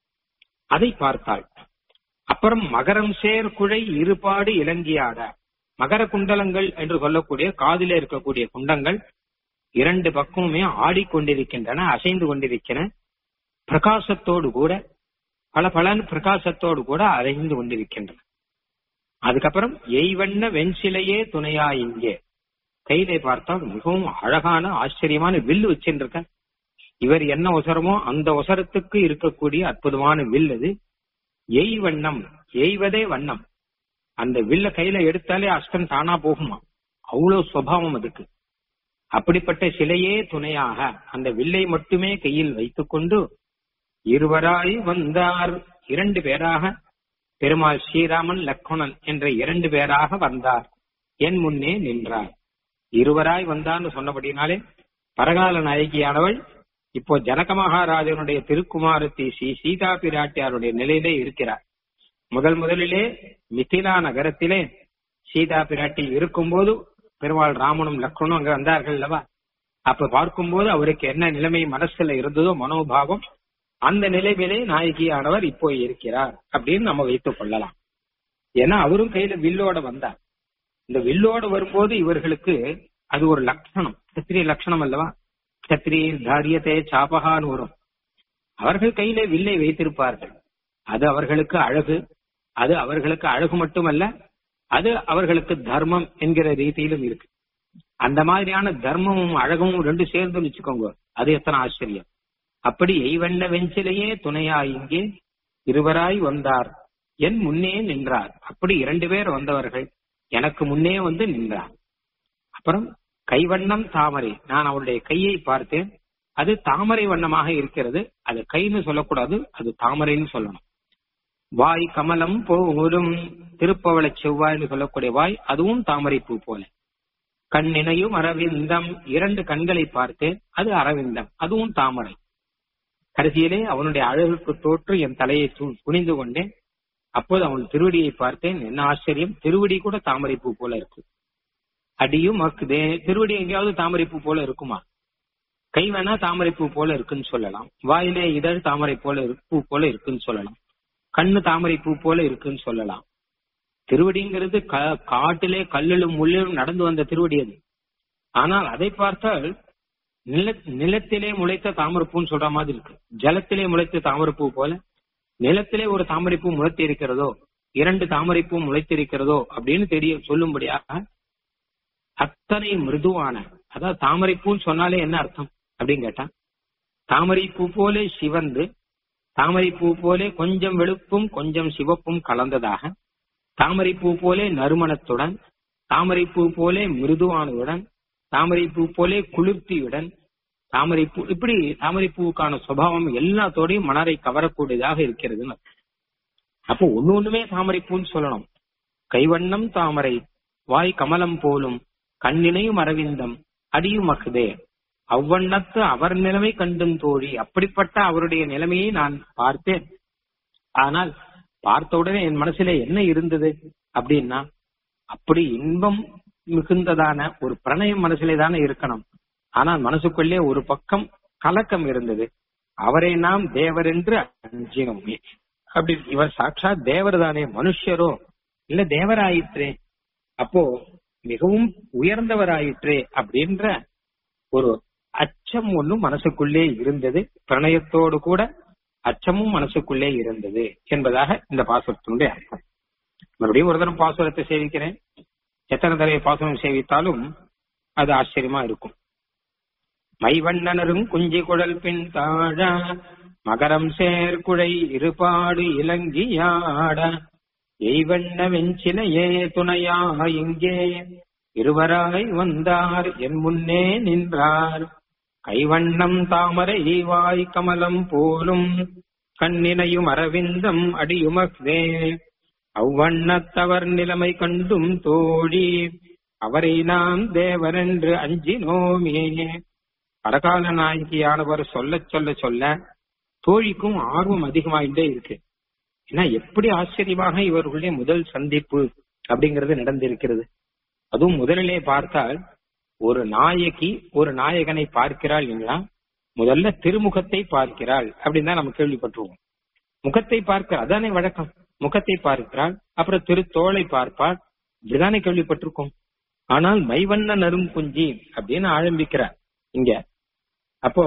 அதை பார்த்தாள் அப்புறம் மகரம் சேர் குழை இருபாடு இலங்கியாட மகர குண்டலங்கள் என்று சொல்லக்கூடிய காதிலே இருக்கக்கூடிய குண்டங்கள் இரண்டு பக்கமுமே ஆடிக்கொண்டிருக்கின்றன அசைந்து கொண்டிருக்கின்றன பிரகாசத்தோடு கூட பல பலன் பிரகாசத்தோடு கூட அலைந்து கொண்டிருக்கின்றன அதுக்கப்புறம் எய்வண்ண வெண்சிலையே துணையா இங்கே கையிலே பார்த்தால் மிகவும் அழகான ஆச்சரியமான வில்லு வச்சிருக்க இவர் என்ன ஒசரமோ அந்த ஒசரத்துக்கு இருக்கக்கூடிய அற்புதமான வில் அது எய் வண்ணம் எய்வதே வண்ணம் அந்த வில்ல கையில எடுத்தாலே அஷ்டம் தானா போகுமா அவ்வளவு சுவாவம் அதுக்கு அப்படிப்பட்ட சிலையே துணையாக அந்த வில்லை மட்டுமே கையில் வைத்துக்கொண்டு இருவராய் வந்தார் இரண்டு பேராக பெருமாள் ஸ்ரீராமன் லக்ஷ்மணன் என்ற இரண்டு பேராக வந்தார் என் முன்னே நின்றார் இருவராய் வந்தார்னு சொன்னபடினாலே பரகால நாயகியானவள் இப்போ ஜனக மகாராஜனுடைய திருக்குமாரத்தி ஸ்ரீ சீதா பிராட்டியாருடைய நிலையிலே இருக்கிறார் முதல் முதலிலே மிथिला நகரத்திலே சீதா பிராட்டி இருக்கும்போது பெருமாள் ராமனும் லக்ஷ்மணும் அங்க வந்தார்கள் அல்லவா அப்ப பார்க்கும்போது அவருக்கு என்ன நிலைமை மனசுல இருந்ததோ மனோபாவம் அந்த நிலைமையிலே நாயகியானவர் இப்போ இருக்கிறார் அப்படின்னு நம்ம வைத்துக் கொள்ளலாம் ஏன்னா அவரும் கையில வில்லோட வந்தார் இந்த வில்லோட வரும்போது இவர்களுக்கு அது ஒரு லட்சணம் சத்திரிய லட்சணம் அல்லவா சத்திரியர் தாரியத்தை சாபகான்னு வரும் அவர்கள் கையிலே வில்லை வைத்திருப்பார்கள் அது அவர்களுக்கு அழகு அது அவர்களுக்கு அழகு மட்டுமல்ல அது அவர்களுக்கு தர்மம் என்கிற ரீதியிலும் இருக்கு அந்த மாதிரியான தர்மமும் அழகும் ரெண்டு சேர்ந்து வச்சுக்கோங்க அது எத்தனை ஆச்சரியம் அப்படி எய்வண்ண வெஞ்சிலையே துணையா இங்கே இருவராய் வந்தார் என் முன்னே நின்றார் அப்படி இரண்டு பேர் வந்தவர்கள் எனக்கு முன்னே வந்து நின்றார் அப்புறம் கைவண்ணம் தாமரை நான் அவருடைய கையை பார்த்தேன் அது தாமரை வண்ணமாக இருக்கிறது அது கைன்னு சொல்லக்கூடாது அது தாமரைன்னு சொல்லணும் வாய் கமலம் போலும் திருப்பவள செவ்வாய்னு சொல்லக்கூடிய வாய் அதுவும் தாமரை பூ போல கண்ணினையும் அரவிந்தம் இரண்டு கண்களை பார்த்தேன் அது அரவிந்தம் அதுவும் தாமரை கடைசியிலே அவனுடைய அழகுக்கு தோற்று என் தலையை து- குனிந்து கொண்டேன் அப்போது அவன் திருவடியை பார்த்தேன் என்ன ஆச்சரியம் திருவடி கூட தாமரை பூ போல இருக்கு அடியும் மக்குதே திருவடி எங்கேயாவது தாமரை பூ போல இருக்குமா கை வேணா தாமரை பூ போல இருக்குன்னு சொல்லலாம் வாயிலே இதழ் தாமரை போல இருக்கு- பூ போல இருக்குன்னு சொல்லலாம் கண்ணு தாமரை பூ போல இருக்குன்னு சொல்லலாம் திருவடிங்கிறது க- காட்டிலே கல்லிலும் முள்ளிலும் நடந்து வந்த திருவடி அது ஆனால் அதை பார்த்தால் நில நிலத்திலே முளைத்த தாமரைப்பூன்னு சொல்ற மாதிரி இருக்கு ஜலத்திலே முளைத்த தாமரைப்பூ போல நிலத்திலே ஒரு தாமரைப்பூ முளைத்து இருக்கிறதோ இரண்டு தாமரைப்பூ முளைத்திருக்கிறதோ அப்படின்னு தெரிய சொல்லும்படியாக அத்தனை மிருதுவான அதாவது தாமரைப்பூன்னு சொன்னாலே என்ன அர்த்தம் அப்படின்னு கேட்டா தாமரைப்பூ போலே சிவந்து தாமரைப்பூ போலே கொஞ்சம் வெளுப்பும் கொஞ்சம் சிவப்பும் கலந்ததாக தாமரைப்பூ போலே நறுமணத்துடன் தாமரைப்பூ போலே மிருதுவானதுடன் தாமரைப்பூ போலே குளிர்ச்சியுடன் தாமரைப்பூ இப்படி தாமரைப்பூவுக்கான சுபாவம் எல்லாத்தோடையும் மனரை கவரக்கூடியதாக இருக்கிறதுன்னு அப்போ ஒண்ணு ஒண்ணுமே தாமரைப்பூன்னு சொல்லணும் கைவண்ணம் தாமரை வாய் கமலம் போலும் கண்ணினையும் அரவிந்தம் அடியும் அகுதே அவ்வண்ணத்து அவர் நிலைமை கண்டும் தோழி அப்படிப்பட்ட அவருடைய நிலைமையை நான் பார்த்தேன் ஆனால் பார்த்த உடனே என் மனசுல என்ன இருந்தது அப்படின்னா அப்படி இன்பம் மிகுந்ததான ஒரு பிரணயம் மனசுலே தானே இருக்கணும் ஆனால் மனசுக்குள்ளே ஒரு பக்கம் கலக்கம் இருந்தது அவரை நாம் தேவர் என்று அஞ்சினோமே அப்படி இவர் சாட்சாத் தேவர் தானே மனுஷரோ இல்ல தேவராயிற்றே அப்போ மிகவும் உயர்ந்தவராயிற்றே அப்படின்ற ஒரு அச்சம் ஒண்ணும் மனசுக்குள்ளே இருந்தது பிரணயத்தோடு கூட அச்சமும் மனசுக்குள்ளே இருந்தது என்பதாக இந்த பாசுரத்தினுடைய அர்த்தம் மறுபடியும் ஒரு தரம் பாசுரத்தை சேவிக்கிறேன் எத்தனை தடவை பாசுரம் சேவித்தாலும் அது ஆச்சரியமா இருக்கும் மைவண்ணனரும் குஞ்சி குழல் பின் தாழ மகரம் சேர்குழை இருபாடு இலங்கியாட எய்வண்ண வெஞ்சிலையே துணையா இங்கே இருவராய் வந்தார் என் முன்னே நின்றார் கைவண்ணம் தாமரை வாய் கமலம் போலும் கண்ணினையும் அரவிந்தம் அடியுமக்தே அவ்வண்ணத்தவர் நிலைமை கண்டும் தோழி அவரை நாம் தேவரென்று அஞ்சினோமே பரகால நாயகியானவர் சொல்ல சொல்ல சொல்ல தோழிக்கும் ஆர்வம் அதிகமாயிட்டே இருக்கு ஏன்னா எப்படி ஆச்சரியமாக இவர்களுடைய முதல் சந்திப்பு அப்படிங்கிறது நடந்திருக்கிறது அதுவும் முதலிலே பார்த்தால் ஒரு நாயகி ஒரு நாயகனை பார்க்கிறாள் இல்லையா முதல்ல திருமுகத்தை பார்க்கிறாள் அப்படின்னு தான் நம்ம கேள்விப்பட்டிருவோம் முகத்தை பார்க்க அதானே வழக்கம் முகத்தை பார்க்கிறாள் அப்புறம் திருத்தோளை பார்ப்பாள் இப்படிதானே கேள்விப்பட்டிருக்கோம் ஆனால் மைவண்ண நருங்குஞ்சி அப்படின்னு ஆரம்பிக்கிறார் இங்க அப்போ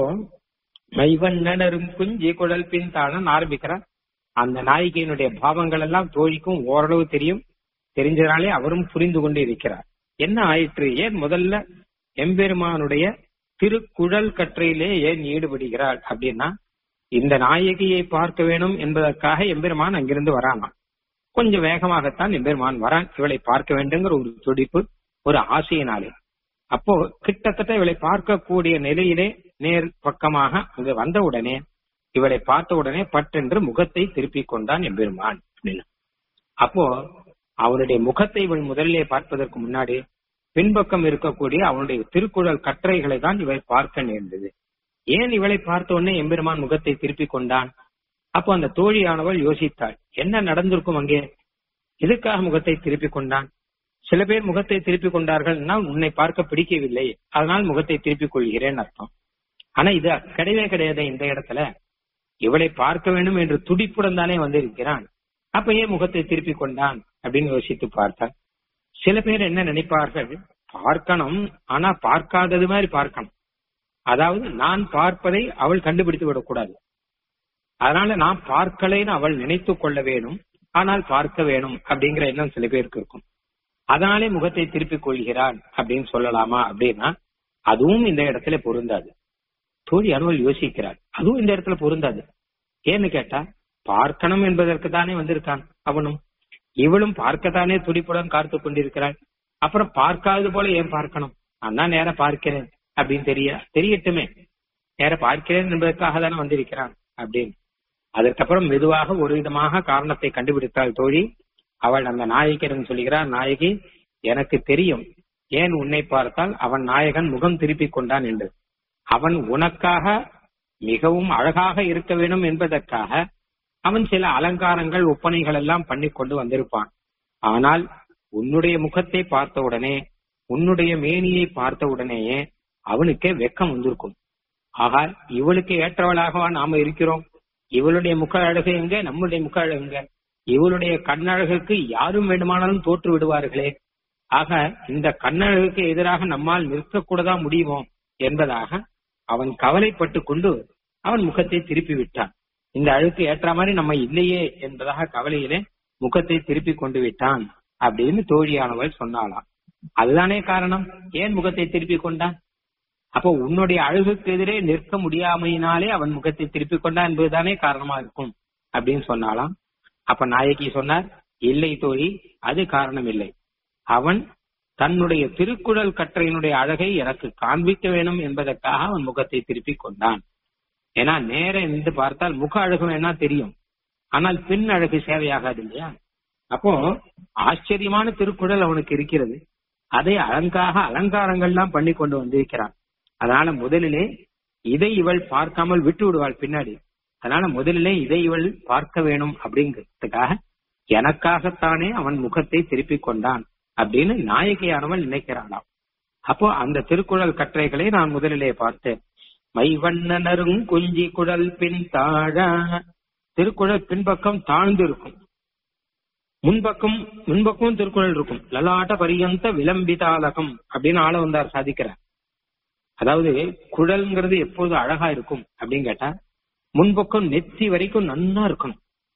மைவண்ண நருங்குஞ்சி குழல் பின் தாழன் ஆரம்பிக்கிறார் அந்த நாயகியினுடைய பாவங்கள் எல்லாம் தோழிக்கும் ஓரளவு தெரியும் தெரிஞ்சதாலே அவரும் புரிந்து கொண்டு இருக்கிறார் என்ன ஆயிற்று ஏன் முதல்ல எம்பெருமானுடைய திருக்குழல் கற்றையிலே ஏன் ஈடுபடுகிறாள் அப்படின்னா இந்த நாயகியை பார்க்க வேணும் என்பதற்காக எம்பெருமான் அங்கிருந்து வரானா கொஞ்சம் வேகமாகத்தான் எம்பெருமான் வரான் இவளை பார்க்க வேண்டுங்கிற ஒரு துடிப்பு ஒரு ஆசையினாலே அப்போ கிட்டத்தட்ட இவளை பார்க்கக்கூடிய நிலையிலே நேர் பக்கமாக அங்கு வந்த உடனே இவளை பார்த்த உடனே பட்டென்று முகத்தை திருப்பிக் கொண்டான் எம்பெருமான் அப்படின்னு அப்போ அவனுடைய முகத்தை இவள் முதலிலே பார்ப்பதற்கு முன்னாடி பின்பக்கம் இருக்கக்கூடிய அவனுடைய திருக்குறள் கற்றைகளை தான் இவள் பார்க்க நேர்ந்தது ஏன் இவளை பார்த்த உடனே எம்பெருமான் முகத்தை திருப்பிக் கொண்டான் அப்போ அந்த தோழியானவள் யோசித்தாள் என்ன நடந்திருக்கும் அங்கே எதுக்காக முகத்தை திருப்பிக் கொண்டான் சில பேர் முகத்தை திருப்பிக் கொண்டார்கள்னா உன்னை பார்க்க பிடிக்கவில்லை அதனால் முகத்தை திருப்பிக் கொள்கிறேன் அர்த்தம் ஆனா இது கிடையவே கிடையாது இந்த இடத்துல இவளை பார்க்க வேண்டும் என்று துடிப்புடன் தானே வந்திருக்கிறான் அப்ப ஏன் முகத்தை திருப்பிக் கொண்டான் அப்படின்னு யோசித்து பார்த்தார் சில பேர் என்ன நினைப்பார்கள் பார்க்கணும் ஆனா பார்க்காதது மாதிரி பார்க்கணும் அதாவது நான் பார்ப்பதை அவள் கண்டுபிடித்து விடக்கூடாது அதனால நான் பார்க்கலைன்னு அவள் நினைத்து கொள்ள வேணும் ஆனால் பார்க்க வேணும் அப்படிங்கிற எண்ணம் சில பேருக்கு இருக்கும் அதனாலே முகத்தை திருப்பிக் கொள்கிறான் அப்படின்னு சொல்லலாமா அப்படின்னா அதுவும் இந்த இடத்துல பொருந்தாது தோழி அனுவல் யோசிக்கிறார் அதுவும் இந்த இடத்துல பொருந்தாது ஏன்னு கேட்டா பார்க்கணும் என்பதற்கு தானே வந்திருக்கான் அவனும் இவளும் பார்க்கத்தானே துடிப்புடன் காத்து கொண்டிருக்கிறாள் அப்புறம் பார்க்காதது போல ஏன் பார்க்கணும் நான் நேர பார்க்கிறேன் அப்படின்னு தெரிய தெரியட்டுமே நேர பார்க்கிறேன் என்பதற்காக தானே வந்திருக்கிறான் அப்படின்னு அதற்கப்புறம் மெதுவாக ஒரு விதமாக காரணத்தை கண்டுபிடித்தாள் தோழி அவள் அந்த நாயகிடம் சொல்கிறார் நாயகி எனக்கு தெரியும் ஏன் உன்னை பார்த்தால் அவன் நாயகன் முகம் திருப்பிக் கொண்டான் என்று அவன் உனக்காக மிகவும் அழகாக இருக்க வேண்டும் என்பதற்காக அவன் சில அலங்காரங்கள் ஒப்பனைகள் எல்லாம் பண்ணி கொண்டு வந்திருப்பான் ஆனால் உன்னுடைய முகத்தை பார்த்த உடனே உன்னுடைய மேனியை பார்த்த உடனேயே அவனுக்கே வெக்கம் வந்திருக்கும் ஆகா இவளுக்கு ஏற்றவளாகவா நாம இருக்கிறோம் இவளுடைய முக அழகு எங்க நம்முடைய முக அழகு எங்க இவளுடைய கண்ணழகுக்கு யாரும் வேண்டுமானாலும் தோற்று விடுவார்களே ஆக இந்த கண்ணழகுக்கு எதிராக நம்மால் நிற்கக்கூடதா முடியுமோ என்பதாக அவன் கவலைப்பட்டு கொண்டு அவன் முகத்தை திருப்பி விட்டான் இந்த அழுக்கு ஏற்ற மாதிரி நம்ம இல்லையே என்பதாக கவலையிலே முகத்தை திருப்பி கொண்டு விட்டான் அப்படின்னு தோழியானவள் சொன்னாளாம் அதுதானே காரணம் ஏன் முகத்தை திருப்பி கொண்டான் அப்போ உன்னுடைய அழகுக்கு எதிரே நிற்க முடியாமையினாலே அவன் முகத்தை திருப்பி கொண்டான் என்பதுதானே காரணமா இருக்கும் அப்படின்னு சொன்னாலாம் அப்ப நாயகி சொன்னார் இல்லை தோழி அது காரணம் இல்லை அவன் தன்னுடைய திருக்குறள் கற்றையினுடைய அழகை எனக்கு காண்பிக்க வேணும் என்பதற்காக அவன் முகத்தை திருப்பி கொண்டான் ஏன்னா நேர இருந்து பார்த்தால் முக அழகு வேணா தெரியும் ஆனால் பின் அழகு சேவையாகாது இல்லையா அப்போ ஆச்சரியமான திருக்குறள் அவனுக்கு இருக்கிறது அதை அலங்காக அலங்காரங்கள்லாம் பண்ணி கொண்டு வந்திருக்கிறான் அதனால முதலிலே இதை இவள் பார்க்காமல் விட்டு விடுவாள் பின்னாடி அதனால முதலிலே இதை இவள் பார்க்க வேணும் அப்படிங்கிறதுக்காக எனக்காகத்தானே அவன் முகத்தை திருப்பி கொண்டான் அப்படின்னு நாயகியானவள் நினைக்கிறாளாம் அப்போ அந்த திருக்குறள் கற்றைகளை நான் முதலிலே பார்த்தேன் மைவண்ணனரும் குஞ்சி குழல் பின் தாழ திருக்குறள் பின்பக்கம் தாழ்ந்து இருக்கும் முன்பக்கம் முன்பக்கம் திருக்குறள் இருக்கும் லலாட்ட பரியந்த விளம்பிதாலகம் அப்படின்னு ஆள வந்தார் சாதிக்கிறார் அதாவது குழல்ங்கிறது எப்போது அழகா இருக்கும் அப்படின்னு கேட்டா முன்பக்கம் நெத்தி வரைக்கும் நன்னா இருக்கணும்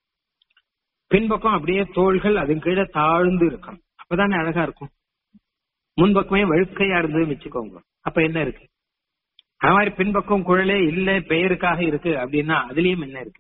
பின்பக்கம் அப்படியே தோள்கள் அது கீழே தாழ்ந்து இருக்கணும் அப்பதானே அழகா இருக்கும் முன்பக்கமே வழுக்கையா இருந்தது வச்சுக்கோங்க அப்ப என்ன இருக்கு அது மாதிரி பின்பக்கம் குழலே இல்ல பெயருக்காக இருக்கு அப்படின்னா அதுலயும் என்ன இருக்கு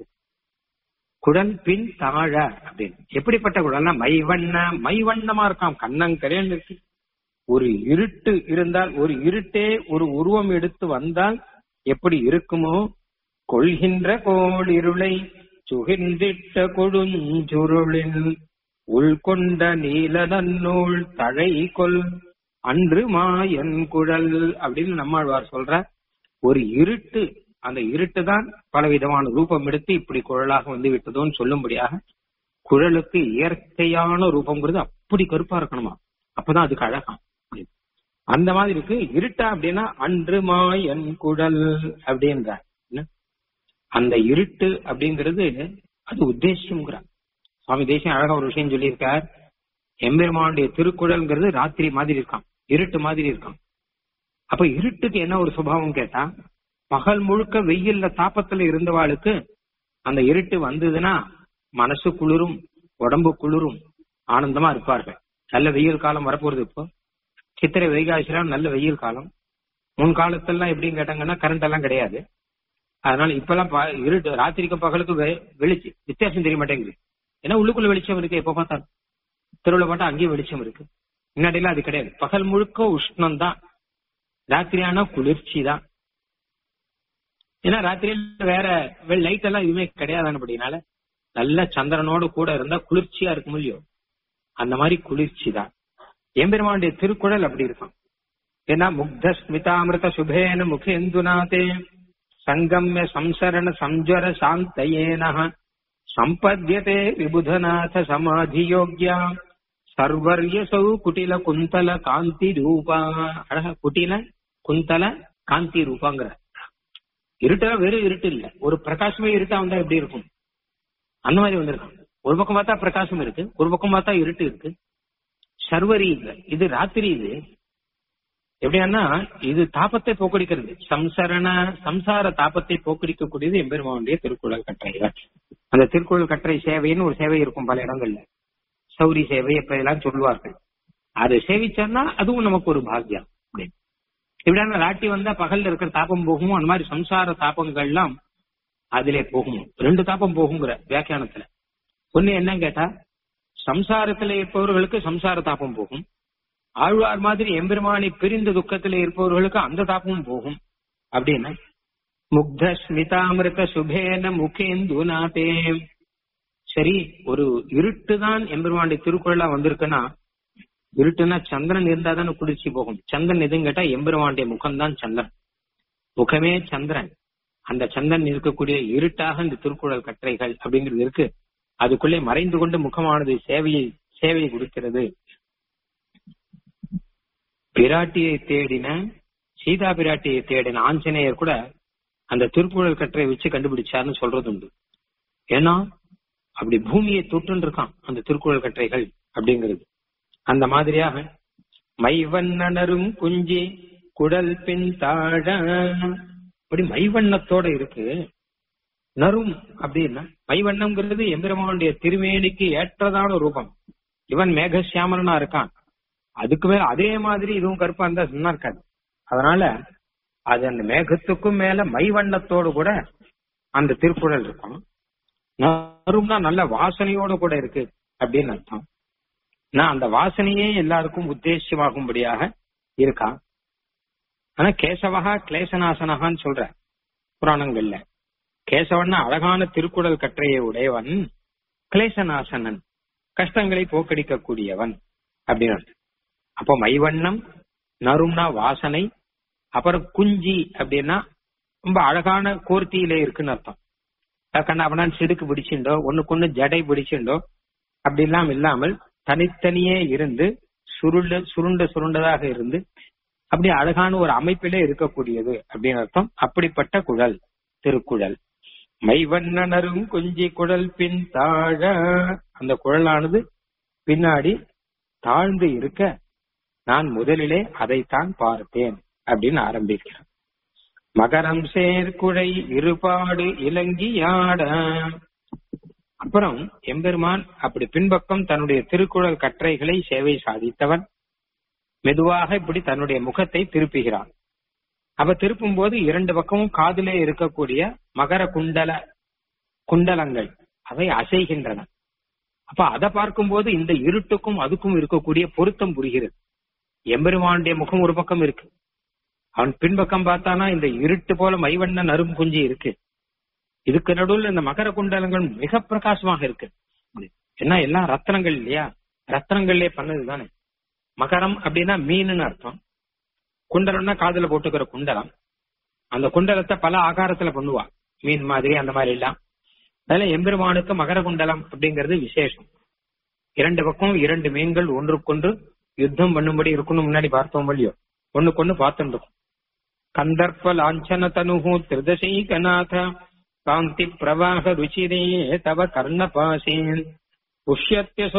குடல் பின் தாழ அப்படின்னு எப்படிப்பட்ட குடல்னா மைவண்ண மைவண்ணமா இருக்காம் கண்ணங்கரேன்னு இருக்கு ஒரு இருட்டு இருந்தால் ஒரு இருட்டே ஒரு உருவம் எடுத்து வந்தால் எப்படி இருக்குமோ கொள்கின்ற கோள் இருளை சுகின்றிட்ட கொடுஞ்சுருளில் உள்கொண்ட நீல நன்னூல் தழை கொல் அன்று மாயன் குழல் அப்படின்னு நம்மாழ்வார் சொல்ற ஒரு இருட்டு அந்த இருட்டு தான் பலவிதமான ரூபம் எடுத்து இப்படி குழலாக வந்து விட்டதோன்னு சொல்லும்படியாக குழலுக்கு இயற்கையான ரூபம்ங்கிறது அப்படி கருப்பா இருக்கணுமா அப்பதான் அதுக்கு அழகா அந்த மாதிரி இருக்கு இருட்டா அப்படின்னா அன்று மாயன் குழல் அப்படின்ற அந்த இருட்டு அப்படிங்கிறது அது உத்தேசம்ங்கிறார் சுவாமி தேசியம் அழகா ஒரு விஷயம் சொல்லியிருக்கார் எம்பெருமானுடைய திருக்குறள்ங்கிறது ராத்திரி மாதிரி இருக்கான் இருட்டு மாதிரி இருக்கான் அப்ப இருட்டுக்கு என்ன ஒரு சுபாவம் கேட்டா பகல் முழுக்க வெயில்ல தாப்பத்துல இருந்தவாளுக்கு அந்த இருட்டு வந்ததுன்னா மனசு குளிரும் உடம்பு குளிரும் ஆனந்தமா இருப்பார்கள் நல்ல வெயில் காலம் வரப்போறது இப்போ சித்திரை வைகாசிலாம் நல்ல வெயில் காலம் முன் காலத்தெல்லாம் எப்படின்னு கேட்டாங்கன்னா கரண்ட் எல்லாம் கிடையாது அதனால இப்பெல்லாம் இருட்டு ராத்திரிக்கு பகலுக்கு வெளிச்சு வித்தியாசம் தெரிய மாட்டேங்குது ஏன்னா உள்ளுக்குள்ள வெளிச்சம் இருக்கு எப்ப பார்த்தாலும் தெருவில் பார்த்தா அங்கேயும் வெளிச்சம் இருக்கு முன்னாடிலாம் அது கிடையாது பகல் முழுக்க உஷ்ணம் தான் ராத்திரி ஆனா குளிர்ச்சி தான் ஏன்னா ராத்திரியில வேற லைட் எல்லாம் எதுவுமே கிடையாதுன்றபடினால நல்ல சந்திரனோட கூட இருந்தா குளிர்ச்சியா இருக்கும் முடியும் அந்த மாதிரி குளிர்ச்சி தான் எம்பெருமானுடைய திருக்குறள் அப்படி இருக்கும் ஏன்னா முக்த ஸ்மிதாமிருத சுபேன முகேந்துநாதே சங்கம்ய சம்சரண சம்ஜர சாந்தயேன சம்பத்யதே விபுதநாத சமாதி யோக்யா சர்வர்யசௌ குட்டில குந்தல காந்தி ரூபா அழகா குட்டில குந்தல காந்தி ரூபாங்கிற இருட்டுல வெறும் இருட்டு இல்ல ஒரு பிரகாசமே இருட்டா வந்தா எப்படி இருக்கும் அந்த மாதிரி வந்திருக்கும் ஒரு பக்கம் பார்த்தா பிரகாசம் இருக்கு ஒரு பக்கம் பார்த்தா இருட்டு இருக்கு சர்வரி இல்ல இது ராத்திரி இது எப்படின்னா இது தாபத்தை போக்கடிக்கிறது சம்சரண சம்சார தாபத்தை போக்கடிக்கக்கூடியது எம்பெருமானுடைய திருக்குறள் கட்டளைகள் அந்த திருக்குறள் கட்டளை சேவைன்னு ஒரு சேவை இருக்கும் பல இடங்கள்ல சௌரி சேவை எப்ப எல்லாம் சொல்லுவார்கள் அதை சேவிச்சோம்னா அதுவும் நமக்கு ஒரு பாக்கியம் அப்படின்னு இப்படியான ராட்டி வந்தா பகல்ல இருக்கிற தாபம் போகும் அந்த மாதிரி சம்சார தாபங்கள்லாம் அதிலே போகும் ரெண்டு தாபம் போகுங்கிற வியாக்கியானத்துல ஒண்ணு என்னன்னு கேட்டா சம்சாரத்துல இருப்பவர்களுக்கு சம்சார தாபம் போகும் ஆழ்வார் மாதிரி எம்பெருமானை பிரிந்த துக்கத்துல இருப்பவர்களுக்கு அந்த தாபமும் போகும் அப்படின்னு முக்த ஸ்மிதாமிருத சுபேன முகேந்து நாதே சரி ஒரு இருட்டு தான் எம்பெருமானுடைய திருக்குறளா வந்திருக்குன்னா இருட்டுனா சந்திரன் இருந்தா தானே குளிர்ச்சி போகும் சந்திரன் எதுன்னு கேட்டா எம்பெருமானுடைய முகம் தான் சந்திரன் முகமே சந்திரன் அந்த சந்திரன் இருக்கக்கூடிய இருட்டாக இந்த திருக்குறள் கற்றைகள் அப்படிங்கிறது இருக்கு அதுக்குள்ளே மறைந்து கொண்டு முகமானது சேவையை சேவையை கொடுக்கிறது பிராட்டியை தேடின சீதா பிராட்டியை தேடின ஆஞ்சநேயர் கூட அந்த திருக்குறள் கற்றை வச்சு கண்டுபிடிச்சாருன்னு சொல்றது உண்டு ஏன்னா அப்படி பூமியை தொட்டுன்னு இருக்கான் அந்த திருக்குறள் கற்றைகள் அப்படிங்கிறது அந்த மாதிரியாக மைவண்ணனரும் குஞ்சி குடல் பின் தாழ அப்படி மைவண்ணத்தோட இருக்கு நரும் அப்படின்னா மைவண்ணம்ங்கிறது எம்பெருமானுடைய திருமேனிக்கு ஏற்றதான ரூபம் இவன் மேகசியாமலனா இருக்கான் அதுக்கு மேல அதே மாதிரி இதுவும் கருப்பா இருந்தா சொன்னா இருக்காது அதனால அது அந்த மேகத்துக்கும் மேல மைவண்ணத்தோடு கூட அந்த திருக்குறள் இருக்கும் நறும்னா நல்ல வாசனையோட கூட இருக்கு அப்படின்னு அர்த்தம் நான் அந்த வாசனையே எல்லாருக்கும் உத்தேசியமாகும்படியாக இருக்கான் ஆனா கேசவகா கிளேசநாசனகான்னு சொல்ற புராணங்கள்ல கேசவன்னா அழகான திருக்குறள் கற்றையை உடையவன் கிளேசநாசனன் கஷ்டங்களை போக்கடிக்க கூடியவன் அப்படின்னு அப்போ மைவண்ணம் நறும்னா வாசனை அப்புறம் குஞ்சி அப்படின்னா ரொம்ப அழகான கோர்த்தியில இருக்குன்னு அர்த்தம் கண்ணாபனான் சிடுக்கு பிடிச்சுண்டோ ஒண்ணுக்கு ஒண்ணு ஜடை பிடிச்சுண்டோ அப்படிலாம் இல்லாமல் தனித்தனியே இருந்து சுருண்டு சுருண்ட சுருண்டதாக இருந்து அப்படி அழகான ஒரு அமைப்பிலே இருக்கக்கூடியது அப்படின்னு அர்த்தம் அப்படிப்பட்ட குழல் திருக்குழல் மைவண்ணனரும் குஞ்சி குழல் பின் தாழ அந்த குழலானது பின்னாடி தாழ்ந்து இருக்க நான் முதலிலே அதைத்தான் பார்த்தேன் அப்படின்னு ஆரம்பிக்கிறேன் மகரம் சேர்க்குழை இருபாடு இலங்கியாட அப்புறம் எம்பெருமான் அப்படி பின்பக்கம் தன்னுடைய திருக்குறள் கற்றைகளை சேவை சாதித்தவன் மெதுவாக இப்படி தன்னுடைய முகத்தை திருப்புகிறான் அப்ப திருப்பும் போது இரண்டு பக்கமும் காதிலே இருக்கக்கூடிய மகர குண்டல குண்டலங்கள் அவை அசைகின்றன அப்ப அதை பார்க்கும்போது இந்த இருட்டுக்கும் அதுக்கும் இருக்கக்கூடிய பொருத்தம் புரிகிறது எம்பெருமானுடைய முகம் ஒரு பக்கம் இருக்கு அவன் பின்பக்கம் பார்த்தானா இந்த இருட்டு போல மைவண்ண நரும் குஞ்சி இருக்கு இதுக்கு நடுவில் இந்த மகர குண்டலங்கள் மிக பிரகாசமாக இருக்கு ஏன்னா எல்லாம் ரத்னங்கள் இல்லையா ரத்னங்கள்லயே பண்ணது தானே மகரம் அப்படின்னா மீனுன்னு அர்த்தம் குண்டலம்னா காதுல போட்டுக்கிற குண்டலம் அந்த குண்டலத்தை பல ஆகாரத்துல பண்ணுவா மீன் மாதிரி அந்த மாதிரி எல்லாம் அதனால எம்பெருமானுக்கு மகர குண்டலம் அப்படிங்கிறது விசேஷம் இரண்டு பக்கம் இரண்டு மீன்கள் ஒன்றுக்கொன்று யுத்தம் பண்ணும்படி இருக்கணும் முன்னாடி பார்த்தோம் இல்லையோ ஒண்ணுக்கொன்னு பார்த்துட்டு இருக்கும் கந்தர்ப்ப லாஞ்சன தனுகு திருதசைகநாத காந்தி பிரவாக ருச்சிரே தவ கர்ணபாசேன் புஷ்யத்யசௌ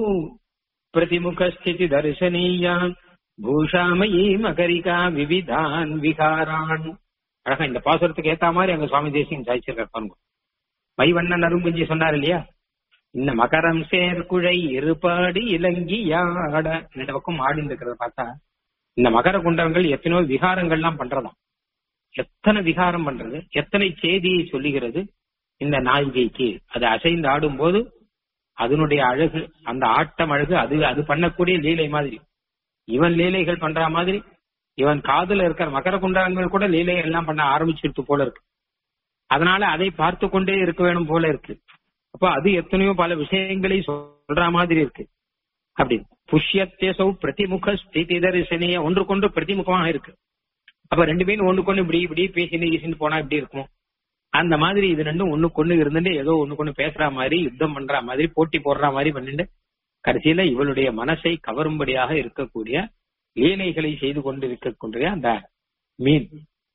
பிரதிமுகஸ்திதி தரிசனீயா பூஷாமயி மகரிகா விவிதான் விகாரான் அழகா இந்த பாசுரத்துக்கு ஏத்த மாதிரி அங்க சுவாமி தேசியம் சாய்ச்சிருக்கார் பாருங்க மைவண்ண நருங்குஞ்சி சொன்னார் இல்லையா இந்த மகரம் சேர்க்குழை இருபாடு இலங்கி யாட இந்த பக்கம் ஆடி இருக்கிறத பார்த்தா இந்த மகர குண்டங்கள் எத்தனையோ விகாரங்கள்லாம் பண்றதாம் எத்தனை விகாரம் பண்றது எத்தனை செய்தியை சொல்லுகிறது இந்த நாயிகைக்கு அது அசைந்து ஆடும் போது அதனுடைய அழகு அந்த ஆட்டம் அழகு அது அது பண்ணக்கூடிய லீலை மாதிரி இவன் லீலைகள் பண்ற மாதிரி இவன் காதுல இருக்கிற மகர குண்டங்கள் கூட லீலை எல்லாம் பண்ண ஆரம்பிச்சிருத்து போல இருக்கு அதனால அதை பார்த்து கொண்டே இருக்க வேணும் போல இருக்கு அப்ப அது எத்தனையோ பல விஷயங்களை சொல்ற மாதிரி இருக்கு அப்படி புஷ்யத்தேசௌ பிரதிமுக ஸ்திதி தரிசனிய ஒன்றுக்கொன்று பிரதிமுகமாக இருக்கு அப்ப ரெண்டு பேரும் ஒண்ணுக்கொண்ணு இப்படி இப்படி பேசின்னு ஈசின்னு போனா இப்படி இருக்கும் அந்த மாதிரி இது ரெண்டும் ஒண்ணுக்கொண்ணு இருந்துட்டு ஏதோ ஒண்ணுக்கொண்ணு பேசுற மாதிரி யுத்தம் பண்ற மாதிரி போட்டி போடுற மாதிரி பண்ணிட்டு கடைசியில இவளுடைய மனசை கவரும்படியாக இருக்கக்கூடிய லீலைகளை செய்து கொண்டு இருக்கக்கூடிய அந்த மீன்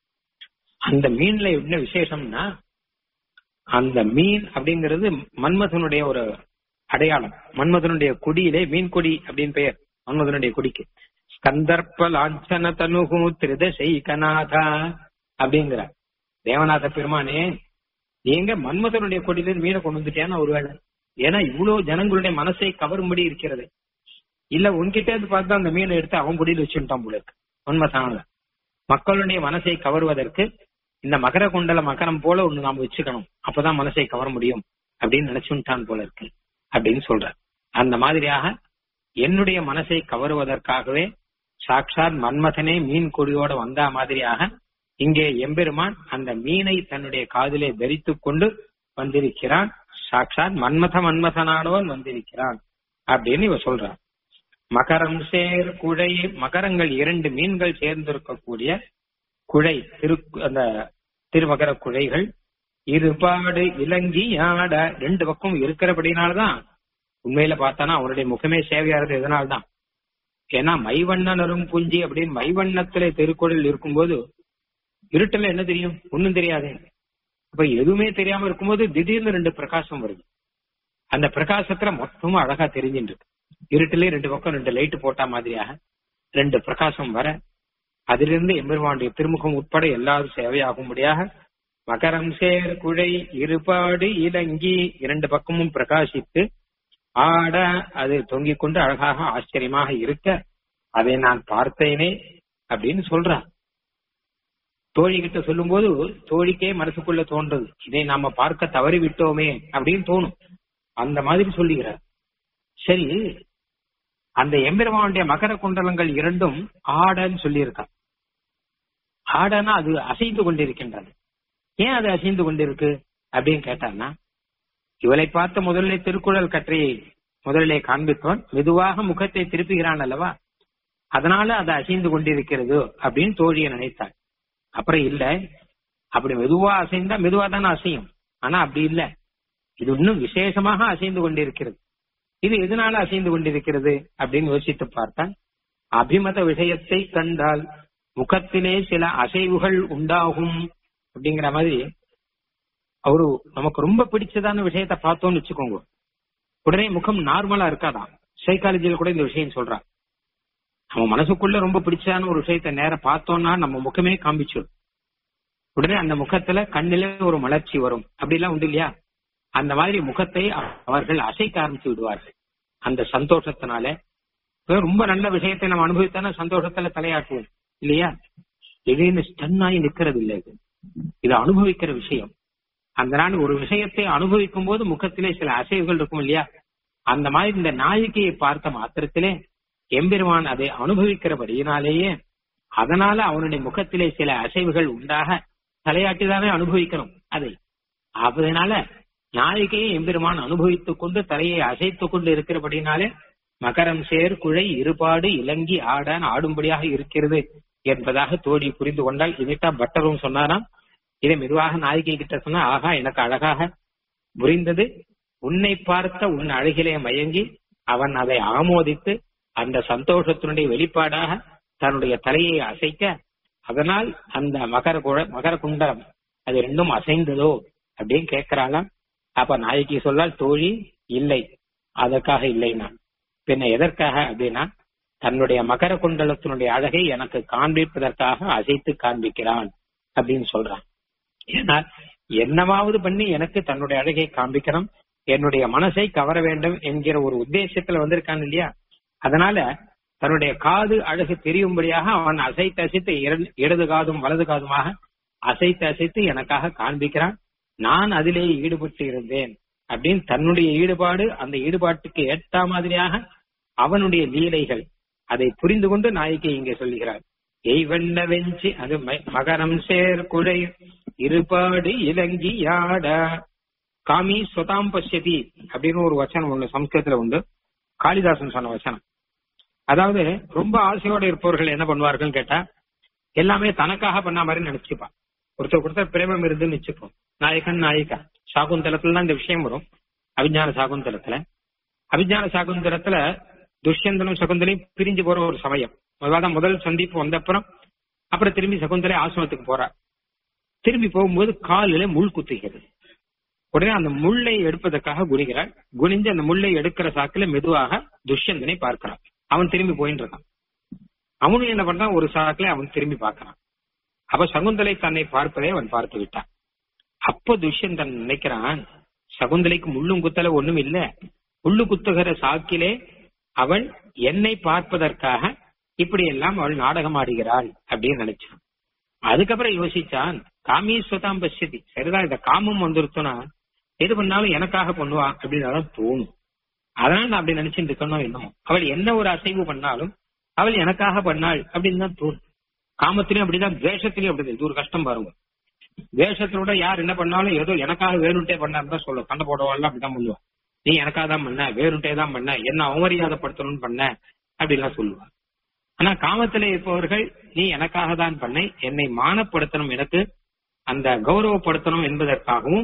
அந்த மீன்ல என்ன விசேஷம்னா அந்த மீன் அப்படிங்கிறது மன்மதனுடைய ஒரு அடையாளம் மன்மதனுடைய கொடியிலே மீன் கொடி அப்படின்னு பெயர் மன்மதனுடைய கொடிக்கு ஸ்கந்தர்ப்ப லாஞ்சன தனுகு திருதசைகநாதா அப்படிங்கிற தேவநாத பெருமானே நீங்க மன்மதனுடைய கொடியில மீனை கொண்டு வந்துட்டியான்னு ஒருவேளை ஏன்னா இவ்வளவு ஜனங்களுடைய மனசை கவரும்படி இருக்கிறது இல்ல உன்கிட்ட இருந்து பார்த்து அந்த மீனை எடுத்து அவன் கொடியில் வச்சுட்டான் போல இருக்கு உண்மைதான மக்களுடைய மனசை கவருவதற்கு இந்த மகர குண்டல மகரம் போல ஒண்ணு நாம வச்சுக்கணும் அப்பதான் மனசை கவர முடியும் அப்படின்னு நினைச்சுட்டான் போல இருக்கு அப்படின்னு சொல்ற அந்த மாதிரியாக என்னுடைய மனசை கவருவதற்காகவே சாக்ஷாத் மன்மதனே மீன் கொடியோட வந்தா மாதிரியாக இங்கே எம்பெருமான் அந்த மீனை தன்னுடைய காதிலே தரித்துக் கொண்டு வந்திருக்கிறான் சாக்ஷாத் மன்மத மன்மதனானவன் வந்திருக்கிறான் அப்படின்னு இவ சொல்றான் மகரம் சேர் குழை மகரங்கள் இரண்டு மீன்கள் சேர்ந்திருக்கக்கூடிய குழை திரு அந்த திருமகர குழைகள் இருபாடு இலங்கி ஆட ரெண்டு பக்கம் இருக்கிறபடினால்தான் உண்மையில பார்த்தானா அவருடைய முகமே சேவையாகிறது எதனால்தான் ஏன்னா மைவண்ணனரும் புஞ்சி அப்படின்னு மைவண்ணத்துல திருக்குறள் இருக்கும்போது இருட்டுல என்ன தெரியும் ஒண்ணும் தெரியாதே அப்ப எதுவுமே தெரியாம இருக்கும்போது திடீர்னு ரெண்டு பிரகாசம் வருது அந்த பிரகாசத்துல மொத்தமும் அழகா தெரிஞ்சுட்டு இருக்கு இருட்டிலே ரெண்டு பக்கம் ரெண்டு லைட் போட்டா மாதிரியாக ரெண்டு பிரகாசம் வர அதிலிருந்து எம்பெருமானுடைய திருமுகம் உட்பட எல்லாரும் சேவையாகும்படியாக மகரம் சேர் குழை இருபாடு இலங்கி இரண்டு பக்கமும் பிரகாசித்து ஆட அது தொங்கிக் கொண்டு அழகாக ஆச்சரியமாக இருக்க அதை நான் பார்த்தேனே அப்படின்னு சொல்றான் தோழி கிட்ட சொல்லும்போது தோழிக்கே மனசுக்குள்ள தோன்றது இதை நாம பார்க்க தவறி விட்டோமே அப்படின்னு தோணும் அந்த மாதிரி சொல்லுகிறார் சரி அந்த எம்பெருமானுடைய மகர குண்டலங்கள் இரண்டும் ஆடன்னு சொல்லியிருக்கா ஆடனா அது அசைந்து கொண்டிருக்கின்றது ஏன் அது அசைந்து கொண்டிருக்கு அப்படின்னு கேட்டான்னா இவளை பார்த்த முதல்ல திருக்குறள் கற்றையை முதலிலே காண்பித்தவன் மெதுவாக முகத்தை திருப்புகிறான் அல்லவா அதனால அது அசைந்து கொண்டிருக்கிறது அப்படின்னு தோழியை நினைத்தாள் அப்புறம் இல்ல அப்படி மெதுவா அசைந்தா மெதுவா தானே அசையும் ஆனா அப்படி இல்ல இது இன்னும் விசேஷமாக அசைந்து கொண்டிருக்கிறது இது எதனால அசைந்து கொண்டிருக்கிறது அப்படின்னு யோசித்து பார்த்தால் அபிமத விஷயத்தை கண்டால் முகத்திலே சில அசைவுகள் உண்டாகும் அப்படிங்கிற மாதிரி அவரு நமக்கு ரொம்ப பிடிச்சதான விஷயத்த பார்த்தோம்னு வச்சுக்கோங்க உடனே முகம் நார்மலா இருக்காதான் சைக்காலஜியில கூட இந்த விஷயம் சொல்றான் நம்ம மனசுக்குள்ள ரொம்ப பிடிச்சதான ஒரு விஷயத்த நேரம் பார்த்தோம்னா நம்ம முகமே காமிச்சிடும் உடனே அந்த முகத்துல கண்ணில ஒரு மலர்ச்சி வரும் அப்படிலாம் உண்டு இல்லையா அந்த மாதிரி முகத்தை அவர்கள் அசைக்க ஆரம்பிச்சு விடுவார்கள் அந்த சந்தோஷத்தினால ரொம்ப நல்ல விஷயத்தை நம்ம அனுபவித்தான சந்தோஷத்துல தலையாட்டுவோம் இல்லையா திடீர்னு ஸ்டன் ஆகி நிக்கிறது இல்லை இது இது அனுபவிக்கிற விஷயம் அந்த நாள் ஒரு விஷயத்தை அனுபவிக்கும் போது முகத்திலே சில அசைவுகள் இருக்கும் இல்லையா அந்த மாதிரி இந்த நாயகியை பார்த்த மாத்திரத்திலே எம்பெருமான் அதை அனுபவிக்கிறபடியினாலேயே அதனால அவனுடைய முகத்திலே சில அசைவுகள் உண்டாக தலையாட்டிதானே அனுபவிக்கணும் அதை அதனால நாயகியை எம்பெருமான் அனுபவித்துக் கொண்டு தலையை அசைத்துக் கொண்டு இருக்கிறபடினாலே மகரம் சேர் குழை இருபாடு இலங்கி ஆடான் ஆடும்படியாக இருக்கிறது என்பதாக தோழி புரிந்து கொண்டால் இதைத்தான் பட்டரும் சொன்னாராம் இதை மெதுவாக நாயகி கிட்ட சொன்னா ஆகா எனக்கு அழகாக புரிந்தது உன்னை பார்த்த உன் அழகிலே மயங்கி அவன் அதை ஆமோதித்து அந்த சந்தோஷத்தினுடைய வெளிப்பாடாக தன்னுடைய தலையை அசைக்க அதனால் அந்த மகர குழ மகர குண்டம் அது ரெண்டும் அசைந்ததோ அப்படின்னு கேட்கிறாளாம் அப்ப நாயகி சொல்லால் தோழி இல்லை அதற்காக இல்லைனா பின்ன எதற்காக அப்படின்னா தன்னுடைய மகர குண்டலத்தினுடைய அழகை எனக்கு காண்பிப்பதற்காக அசைத்து காண்பிக்கிறான் அப்படின்னு சொல்றான் ஏன்னா என்னவாவது பண்ணி எனக்கு தன்னுடைய அழகை காண்பிக்கணும் என்னுடைய மனசை கவர வேண்டும் என்கிற ஒரு உத்தேசத்துல வந்திருக்கான் இல்லையா அதனால தன்னுடைய காது அழகு தெரியும்படியாக அவன் அசைத்து அசைத்து இடது காதும் வலது காதுமாக அசைத்து அசைத்து எனக்காக காண்பிக்கிறான் நான் அதிலே ஈடுபட்டு இருந்தேன் அப்படின்னு தன்னுடைய ஈடுபாடு அந்த ஈடுபாட்டுக்கு ஏற்ற மாதிரியாக அவனுடைய லீலைகள் அதை புரிந்து கொண்டு நாயகி இங்கே சொல்லுகிறார் எய்வண்ண வெஞ்சி அது மகரம் சேர் குழை இருபாடு இலங்கி யாட காமி சொதாம் பசியதி அப்படின்னு ஒரு வச்சனம் ஒண்ணு சம்ஸ்கிருதத்துல உண்டு காளிதாசன் சொன்ன வச்சனம் அதாவது ரொம்ப ஆசையோட இருப்பவர்கள் என்ன பண்ணுவார்கள் கேட்டா எல்லாமே தனக்காக பண்ண மாதிரி நினைச்சுப்பான் ஒருத்தர் ஒருத்தர் பிரேமம் இருந்துன்னு வச்சுப்போம் நாயகன் நாயிகா சாகுந்தலத்துல தான் இந்த விஷயம் வரும் அபிஞான சாகுந்தலத்துல அபிஞான சாகுந்தலத்துல துஷ்யந்தனும் சகுந்தலையும் பிரிஞ்சு போற ஒரு சமயம் அதான் முதல் சந்திப்பு வந்த அப்புறம் அப்புறம் திரும்பி சகுந்தலை ஆசிரமத்துக்கு போறா திரும்பி போகும்போது காலில முள் குத்துகிறது உடனே அந்த முள்ளை எடுப்பதற்காக குனிகிறாள் குனிஞ்சு அந்த முள்ளை எடுக்கிற சாக்குல மெதுவாக துஷ்யந்தனை பார்க்கிறான் அவன் திரும்பி போயின்னு இருக்கான் அவனும் என்ன பண்றான் ஒரு சாக்குல அவன் திரும்பி பார்க்கறான் அப்ப சகுந்தலை தன்னை பார்ப்பதை அவன் பார்த்து விட்டான் அப்ப துஷ்யந்தன் நினைக்கிறான் சகுந்தலைக்கு முள்ளும் குத்தல ஒண்ணும் இல்ல முள்ளு குத்துகிற சாக்கிலே அவள் என்னை பார்ப்பதற்காக இப்படி எல்லாம் அவள் நாடகம் ஆடுகிறாள் அப்படின்னு நினைச்சான் அதுக்கப்புறம் யோசிச்சான் காமீஸ்வதாம் பசியதி சரிதான் இந்த காமம் வந்துருச்சுன்னா எது பண்ணாலும் எனக்காக பண்ணுவா அப்படின்னு தோணும் அதனால நான் அப்படி நினைச்சுட்டு இருக்கணும் என்னமோ அவள் என்ன ஒரு அசைவு பண்ணாலும் அவள் எனக்காக பண்ணாள் அப்படின்னு தான் தோணும் காமத்திலையும் அப்படிதான் துவேஷத்திலையும் அப்படி இது ஒரு கஷ்டம் பாருங்க துவேஷத்திலோட யார் என்ன பண்ணாலும் ஏதோ எனக்காக வேணுட்டே பண்ணாருன்னு தான் சொல்லும் சண்டை போடவாள் அப்படிதான் பண்ணுவான் நீ எனக்காக தான் பண்ண வேறுட்டே தான் பண்ண என்ன அவமரியாதைப்படுத்தணும்னு பண்ண அப்படின்லாம் சொல்லுவார் ஆனா காமத்துல இருப்பவர்கள் நீ எனக்காக தான் பண்ண என்னை மானப்படுத்தணும் எனக்கு அந்த கௌரவப்படுத்தணும் என்பதற்காகவும்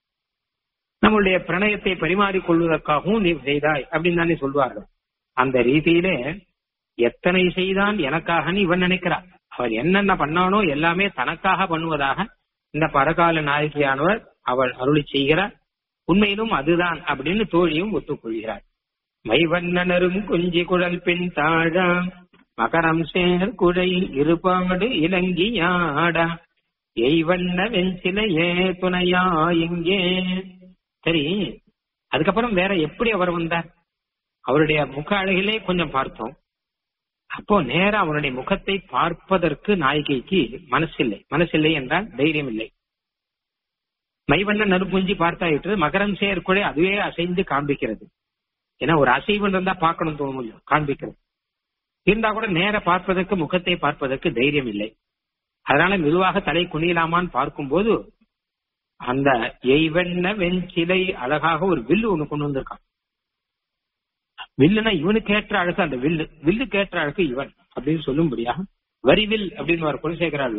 நம்மளுடைய பிரணயத்தை பரிமாறிக் கொள்வதற்காகவும் நீ செய்தாய் அப்படின்னு தானே சொல்வார்கள் அந்த ரீதியிலே எத்தனை செய்தான் எனக்காக இவன் நினைக்கிறார் அவர் என்னென்ன பண்ணானோ எல்லாமே தனக்காக பண்ணுவதாக இந்த பரகால நாயகியானவர் அவள் அருளி செய்கிறார் உண்மையிலும் அதுதான் அப்படின்னு தோழியும் ஒத்துக்கொள்கிறார் மைவண்ணனரும் குஞ்சி குழல் பின் தாழா மகரம் சேர் குழை இருபாடு இலங்கியாடா எய்வண்ண வெஞ்சிலையே துணையா இங்கே சரி அதுக்கப்புறம் வேற எப்படி அவர் வந்தார் அவருடைய முக அழகிலே கொஞ்சம் பார்த்தோம் அப்போ நேரா அவருடைய முகத்தை பார்ப்பதற்கு நாயகிக்கு மனசில்லை மனசில்லை என்றால் தைரியம் இல்லை மைவண்ண நறுப்புஞ்சி பார்த்தாயிற்று மகரம் சேர்க்குழை அதுவே அசைந்து காண்பிக்கிறது ஏன்னா ஒரு அசைவு இருந்தா பார்க்கணும் தோணும் இல்லையோ, காண்பிக்கிறது இருந்தா கூட நேர பார்ப்பதற்கு முகத்தை பார்ப்பதற்கு தைரியம் இல்லை அதனால மெதுவாக தலை குனியலாமான்னு பார்க்கும்போது அந்த எய்வெண்ண வெஞ்சிலை அழகாக ஒரு வில்லு ஒண்ணு கொண்டு வந்திருக்கான் வில்லுனா இவனுக்கு ஏற்ற அழகு அந்த வில்லு வில்லுக்கு ஏற்ற அழகு இவன் அப்படின்னு சொல்லும்படியா வரிவில் அப்படின்னு ஒரு குலசேகராள்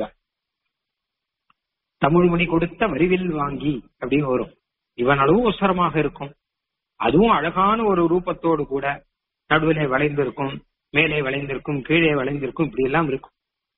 தமிழ் மொழி கொடுத்த வரிவில் வாங்கி அப்படின்னு வரும் இவன் அளவு உசரமாக இருக்கும் அதுவும் அழகான ஒரு ரூபத்தோடு கூட நடுவிலே வளைந்திருக்கும் மேலே வளைந்திருக்கும் கீழே வளைந்திருக்கும் இப்படி எல்லாம் இருக்கும்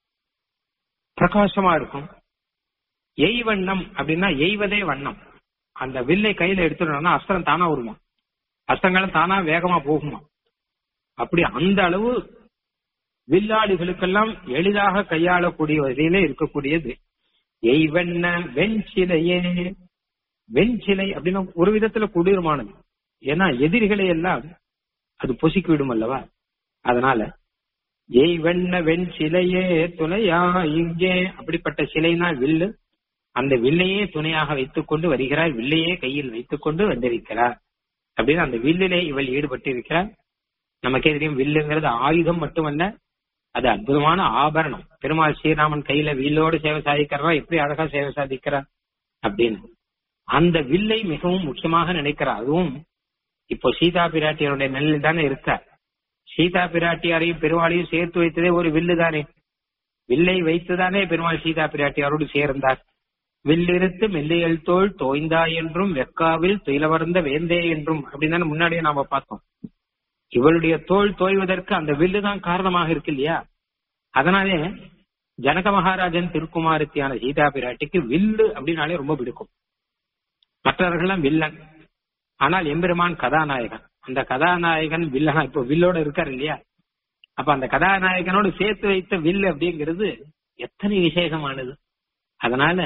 பிரகாசமா இருக்கும் எய் வண்ணம் அப்படின்னா எய்வதே வண்ணம் அந்த வில்லை கையில எடுத்துட்டோம்னா அஸ்திரம் தானா வருமா அஸ்திரங்களும் தானா வேகமா போகுமா அப்படி அந்த அளவு வில்லாளிகளுக்கெல்லாம் எளிதாக கையாளக்கூடிய வகையிலே இருக்கக்கூடியது எய்வண்ண வெண்சிலையே வெண்சிலை அப்படின்னா ஒரு விதத்துல கொடூரமானது ஏன்னா எதிரிகளை எல்லாம் அது பொசுக்கி விடும் அல்லவா அதனால ஏய் வெண்ண வெண் சிலையே துணையா இங்கே அப்படிப்பட்ட சிலைனா வில்லு அந்த வில்லையே துணையாக வைத்துக் கொண்டு வருகிறார் வில்லையே கையில் வைத்துக் கொண்டு வந்திருக்கிறார் அப்படின்னு அந்த வில்லிலே இவள் ஈடுபட்டு இருக்கிறார் நமக்கே தெரியும் வில்லுங்கிறது ஆயுதம் மட்டுமல்ல அது அற்புதமான ஆபரணம் பெருமாள் ஸ்ரீராமன் கையில வில்லோடு சேவை சாதிக்கிறா எப்படி அழகா சேவை சாதிக்கிறார் அப்படின்னு அந்த வில்லை மிகவும் முக்கியமாக நினைக்கிறார் அதுவும் இப்போ சீதா பிராட்டியருடைய நெல்லில் தானே இருக்கார் சீதா பிராட்டியாரையும் பெருமாளையும் சேர்த்து வைத்ததே ஒரு வில்லு தானே வில்லை வைத்துதானே பெருமாள் சீதா பிராட்டியாரோடு சேர்ந்தார் வில்லிருத்து மெல்லியல் தோள் தோய்ந்தா என்றும் வெக்காவில் துயிலவர்ந்த வேந்தே என்றும் அப்படின்னு தானே முன்னாடியே நாம பார்த்தோம் இவளுடைய தோல் தோய்வதற்கு அந்த வில்லு தான் காரணமாக இருக்கு இல்லையா அதனாலே ஜனக மகாராஜன் திருக்குமாரத்தியான சீதா பிராட்டிக்கு வில்லு அப்படின்னாலே ரொம்ப பிடிக்கும் மற்றவர்கள்லாம் வில்லன் ஆனால் எம்பெருமான் கதாநாயகன் அந்த கதாநாயகன் வில்லனா இப்போ வில்லோட இருக்காரு இல்லையா அப்ப அந்த கதாநாயகனோடு சேர்த்து வைத்த வில்லு அப்படிங்கிறது எத்தனை விசேஷமானது அதனால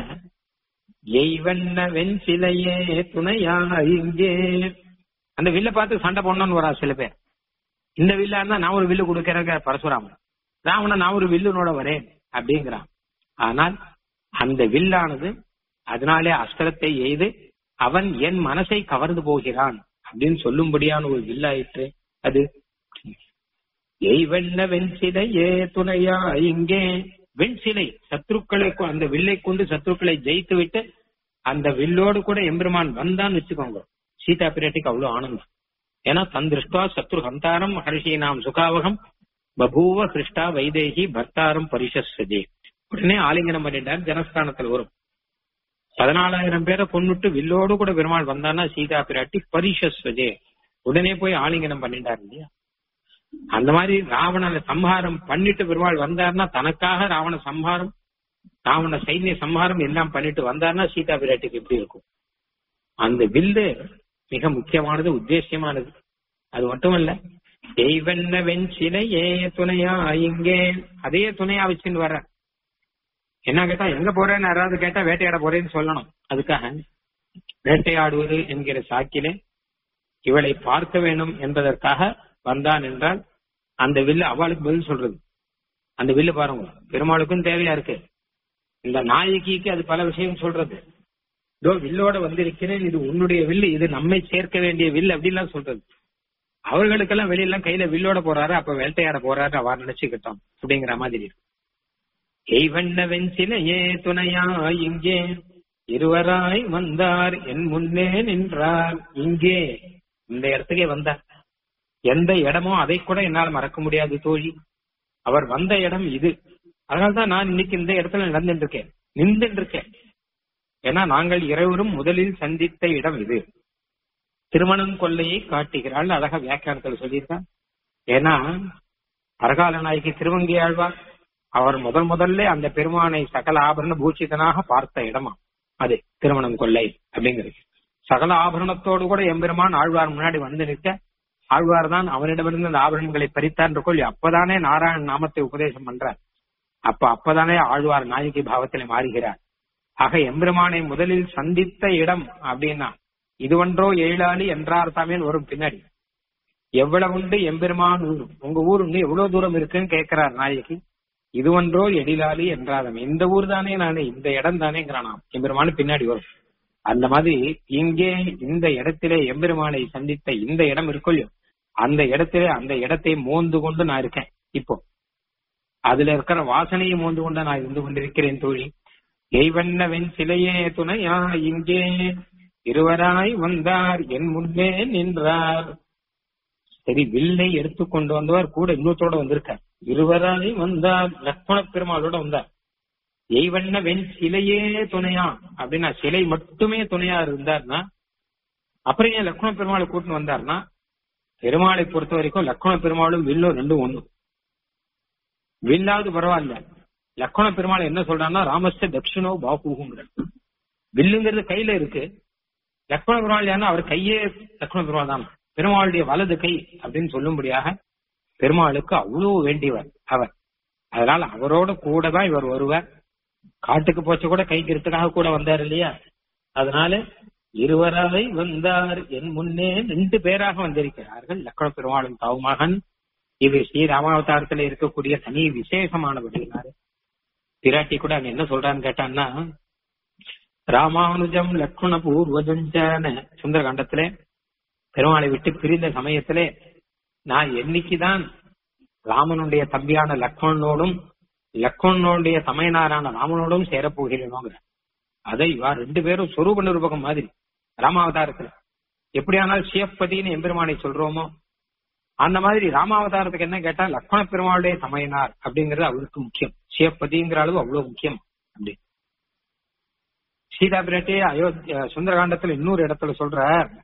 எய்வண்ண வெண்சிலையே துணையா இங்கே அந்த வில்ல பார்த்து சண்டை போடணும்னு வரா சில பேர் இந்த வில்லா இருந்தா நான் ஒரு வில்லு கொடுக்கறேங்க பரசுராமன் ராவணன் நான் ஒரு வில்லுனோட வரேன் அப்படிங்கிறான் ஆனால் அந்த வில்லானது அதனாலே அஸ்திரத்தை எய்து அவன் என் மனசை கவர்ந்து போகிறான் அப்படின்னு சொல்லும்படியான ஒரு வில்லாயிற்று அது எய்வெண்ண வெண்சிலை ஏ துணையா இங்கே வெண்சிலை சத்ருக்களை கொ- அந்த வில்லை கொண்டு சத்ருக்களை ஜெயித்து விட்டு அந்த வில்லோடு கூட எம்பெருமான் வந்தான்னு வச்சுக்கோங்க சீதா பிராட்டிக்கு அவ்வளவு ஆனந்தம் ஏன்னா தன் திருஷ்டா சத்ரு ஹந்தாரம் ஹரிஷீனாம் சுகாவகம் பபூவ கிருஷ்டா வைதேகி பர்த்தாரம் பரிசஸ்வதே உடனே ஆலிங்கனம் பண்ணிட்டார் ஜனஸ்தானத்தில் வரும் பதினாலாயிரம் பேரை கொன்னுட்டு வில்லோடு கூட பெருமாள் வந்தான்னா சீதா பிராட்டி பரிசஸ்வதே உடனே போய் ஆலிங்கனம் பண்ணிட்டார் இல்லையா அந்த மாதிரி ராவணனை சம்ஹாரம் பண்ணிட்டு பெருமாள் வந்தார்னா தனக்காக ராவண சம்ஹாரம் ராவண சைன்ய சம்ஹாரம் எல்லாம் பண்ணிட்டு வந்தார்னா சீதா பிராட்டிக்கு எப்படி இருக்கும் அந்த வில்லு மிக முக்கியமானது உத்தேசியமானது அது மட்டுமல்ல தெய்வென்ன வெண்சிலையே துணையா இங்கே அதே துணையா வச்சுன்னு வர்ற என்ன கேட்டா எங்க போறேன்னு யாராவது கேட்டா வேட்டையாட போறேன்னு சொல்லணும் அதுக்காக வேட்டையாடுவது என்கிற சாக்கிலே இவளை பார்க்க வேண்டும் என்பதற்காக வந்தான் என்றால் அந்த வில்லு அவளுக்கு பதில் சொல்றது அந்த வில்லு பாருங்க பெருமாளுக்கும் தேவையா இருக்கு இந்த நாயகிக்கு அது பல விஷயம் சொல்றது இதோ வில்லோட வந்திருக்கிறேன் இது உன்னுடைய வில்லு இது நம்மை சேர்க்க வேண்டிய வில்லு அப்படிலாம் சொல்றது அவர்களுக்கெல்லாம் வெளியெல்லாம் கையில வில்லோட போறாரு அப்ப வேட்டையாட போறாரு அவ நினைச்சுக்கிட்டோம் அப்படிங்கிற மாதிரி இருக்கு எய்வண்ண வெஞ்சிலையே துணையா இங்கே இருவராய் வந்தார் என் முன்னே நின்றார் இங்கே இந்த இடத்துக்கே வந்தார் எந்த இடமோ அதை கூட என்னால் மறக்க முடியாது தோழி அவர் வந்த இடம் இது அதனால்தான் நான் இன்னைக்கு இந்த இடத்துல நடந்துட்டு இருக்கேன் நின்றுட்டு இருக்கேன் ஏன்னா நாங்கள் இருவரும் முதலில் சந்தித்த இடம் இது திருமணம் கொள்ளையை காட்டுகிறாள் அழகா வியாக்கியானத்தில் சொல்லியிருக்கான் ஏன்னா அரகால நாய்க்கு திருவங்கி ஆழ்வார் அவர் முதல் முதல்ல அந்த பெருமானை சகல ஆபரண பூஷிதனாக பார்த்த இடமா அது திருமணம் கொள்ளை அப்படிங்கிறது சகல ஆபரணத்தோடு கூட எம்பெருமான் ஆழ்வார் முன்னாடி வந்து நிற்க ஆழ்வார் தான் அவனிடமிருந்து அந்த ஆபரணங்களை பறித்தார் கொள்ளி அப்பதானே நாராயண நாமத்தை உபதேசம் பண்றார் அப்ப அப்பதானே ஆழ்வார் நாயகி பாவத்திலே மாறுகிறார் ஆக எம்பெருமானை முதலில் சந்தித்த இடம் அப்படின்னா இதுவன்றோ எழிலாளி என்றார் தாமேன் வரும் பின்னாடி எவ்வளவு உண்டு எம்பெருமான் ஊர் உங்க ஊர் இன்னும் எவ்வளவு தூரம் இருக்குன்னு கேட்கிறார் நாயகி இதுவன்றோ எழிலாளி என்றாதம் இந்த ஊர் தானே நானே இந்த இடம் தானேங்கிறானாம் எம்பெருமானு பின்னாடி வரும் அந்த மாதிரி இங்கே இந்த இடத்திலே எம்பெருமானை சந்தித்த இந்த இடம் இருக்குல்லையோ அந்த இடத்திலே அந்த இடத்தை மோந்து கொண்டு நான் இருக்கேன் இப்போ அதுல இருக்கிற வாசனையை மோந்து கொண்டு நான் இருந்து கொண்டிருக்கிறேன் தோழி எய்வண்ணவன் சிலையே துணையா இங்கே இருவராய் வந்தார் என் முன்னே நின்றார் சரி வில்லை எடுத்து கொண்டு வந்தவர் கூட இன்னொருத்தோட வந்திருக்கார் இருவராய் வந்தார் லக்ஷ்மண பெருமாளோட வந்தார் எய்வண்ண வெண் சிலையே துணையா அப்படின்னா சிலை மட்டுமே துணையா இருந்தார்னா அப்புறம் ஏன் லக்ஷ்மண பெருமாளை கூட்டின்னு வந்தார்னா பெருமாளை பொறுத்த வரைக்கும் லக்ஷ்மண பெருமாளும் வில்லும் ரெண்டும் ஒண்ணு வில்லாவது பரவாயில்ல லக்ஷ்மண பெருமாள் என்ன சொல்றாருன்னா ராமஸ்த தட்சிணோ பாபுங்கிற வில்லுங்கிறது கையில இருக்கு லக்ஷ்மண பெருமாள் யாருன்னா அவர் கையே லக்ஷ்மண பெருமாள் தான் பெருமாளுடைய வலது கை அப்படின்னு சொல்லும்படியாக பெருமாளுக்கு அவ்வளவு வேண்டியவர் அவர் அதனால அவரோட கூட தான் இவர் வருவார் காட்டுக்கு போச்சு கூட கைக்கிறதுக்காக கூட வந்தார் இல்லையா அதனால இருவராய் வந்தார் என் முன்னே ரெண்டு பேராக வந்திருக்கிறார்கள் லக்ஷ்மண பெருமாளும் தாவுமகன் இது ஸ்ரீ ராமாவதாரத்துல இருக்கக்கூடிய தனி விசேஷமானபடினாரு பிராட்டி கூட அங்க என்ன சொல்றான்னு கேட்டான்னா ராமானுஜம் லக்ஷ்மண பூர்வஜஞ்சன சுந்தரகாண்டத்திலே பெருமாளை விட்டு பிரிந்த சமயத்திலே நான் என்னைக்குதான் ராமனுடைய தம்பியான லக்ஷ்மணனோடும் லக்ஷ்மணனுடைய தமையனாரான ராமனோடும் சேரப்போகிறேனோங்கிற அதை இவா ரெண்டு பேரும் சொரூப நிரூபகம் மாதிரி ராமாவதாரத்துல எப்படியானால் சிவப்பதின்னு எம்பெருமானை சொல்றோமோ அந்த மாதிரி ராமாவதாரத்துக்கு என்ன கேட்டா லக்ஷ்மண பெருமாளுடைய தமையனார் அப்படிங்கிறது அவருக்கு முக்கியம் சிவப்பதிங்கிற அளவு அவ்வளவு முக்கியம் அப்படி சீதா பிராட்டி அயோத்தியா சுந்தரகாண்டத்துல இன்னொரு இடத்துல சொல்ற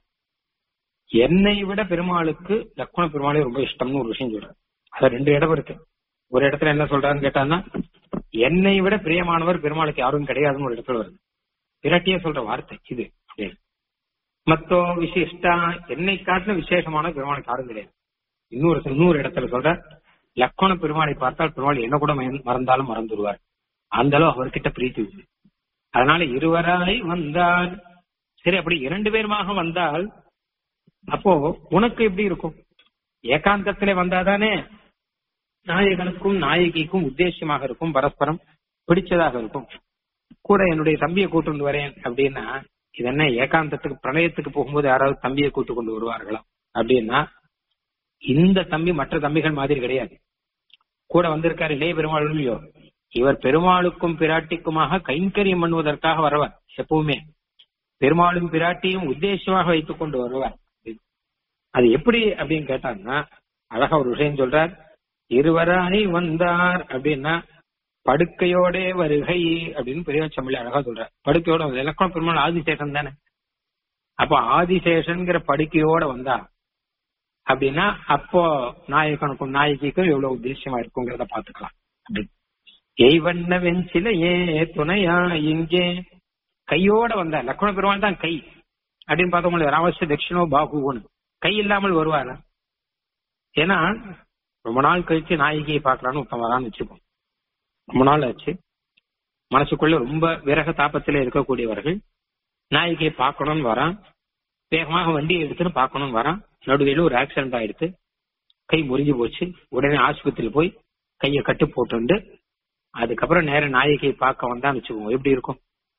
என்னை விட பெருமாளுக்கு லக்ஷ்மண பெருமாளே ரொம்ப இஷ்டம்னு ஒரு விஷயம் சொல்றாரு அது ரெண்டு இடம் இருக்கு ஒரு இடத்துல என்ன சொல்றாருன்னு கேட்டான்னா என்னை விட பிரியமானவர் பெருமாளுக்கு யாரும் கிடையாதுன்னு ஒரு இடத்துல வருது பிராட்டியே சொல்ற வார்த்தை இது அப்படின்னு மத்தோ விசிஷ்டா என்னை காட்டின விசேஷமான பெருமாளுக்கு யாரும் கிடையாது இன்னொரு இன்னொரு இடத்துல சொல்ற லக்ஷ்மண பெருமாளை பார்த்தால் பெருமாள் என்ன கூட மறந்தாலும் மறந்துடுவார் அந்த அளவு அவர்கிட்ட பிரீத்தி உண்டு அதனால இருவராய் வந்தால் சரி அப்படி இரண்டு பேருமாக வந்தால் அப்போ உனக்கு எப்படி இருக்கும் ஏகாந்தத்திலே வந்தாதானே நாயகனுக்கும் நாயகிக்கும் உத்தேசியமாக இருக்கும் பரஸ்பரம் பிடிச்சதாக இருக்கும் கூட என்னுடைய தம்பியை கூட்டு வரேன் அப்படின்னா இது என்ன ஏகாந்தத்துக்கு பிரணயத்துக்கு போகும்போது யாராவது தம்பியை கூட்டு கொண்டு வருவார்களா அப்படின்னா இந்த தம்பி மற்ற தம்பிகள் மாதிரி கிடையாது கூட வந்திருக்காரு இளைய பெருமாள் இல்லையோ இவர் பெருமாளுக்கும் பிராட்டிக்குமாக கைங்கரியம் பண்ணுவதற்காக வரவர் எப்பவுமே பெருமாளும் பிராட்டியும் உத்தேசமாக வைத்துக் கொண்டு வருவார் அது எப்படி அப்படின்னு கேட்டாங்கன்னா அழகா ஒரு விஷயம் சொல்றார் இருவராய் வந்தார் அப்படின்னா படுக்கையோட வருகை அப்படின்னு பெரிய சம்பளி அழகா சொல்றார் படுக்கையோட இலக்கண பெருமாள் ஆதிசேஷன் தானே அப்ப ஆதிசேஷன்கிற படுக்கையோட வந்தா அப்படின்னா அப்போ நாயகனுக்கும் நாயகிக்கும் எவ்வளவு உத்தேசியமா இருக்குங்கிறத பாத்துக்கலாம் அப்படின்னு எய்வண்ண வெஞ்சிலையே துணையா இங்கே கையோட வந்தா லக்ஷ்மண பெருமாள் தான் கை அப்படின்னு பார்த்தவங்க ராமஸ்ய தட்சிணோ பாகுன்னு கை இல்லாமல் வருவாரா ஏன்னா ரொம்ப நாள் கழிச்சு நாயகியை பார்க்கலான்னு ஒருத்தன் வரான்னு வச்சுப்போம் ரொம்ப நாள் ஆச்சு மனசுக்குள்ள ரொம்ப விரக தாப்பத்தில இருக்கக்கூடியவர்கள் நாயகியை பார்க்கணும்னு வரான் வேகமாக வண்டியை எடுத்துன்னு பார்க்கணும்னு வரான் நடுவில் ஒரு ஆக்சிடென்ட் ஆயிடுத்து கை முறிஞ்சு போச்சு உடனே ஆஸ்பத்திரியில் போய் கையை கட்டு போட்டு அதுக்கப்புறம் நேர நாயகியை பார்க்க வந்தான்னு வச்சுக்கோங்க எப்படி இருக்கும்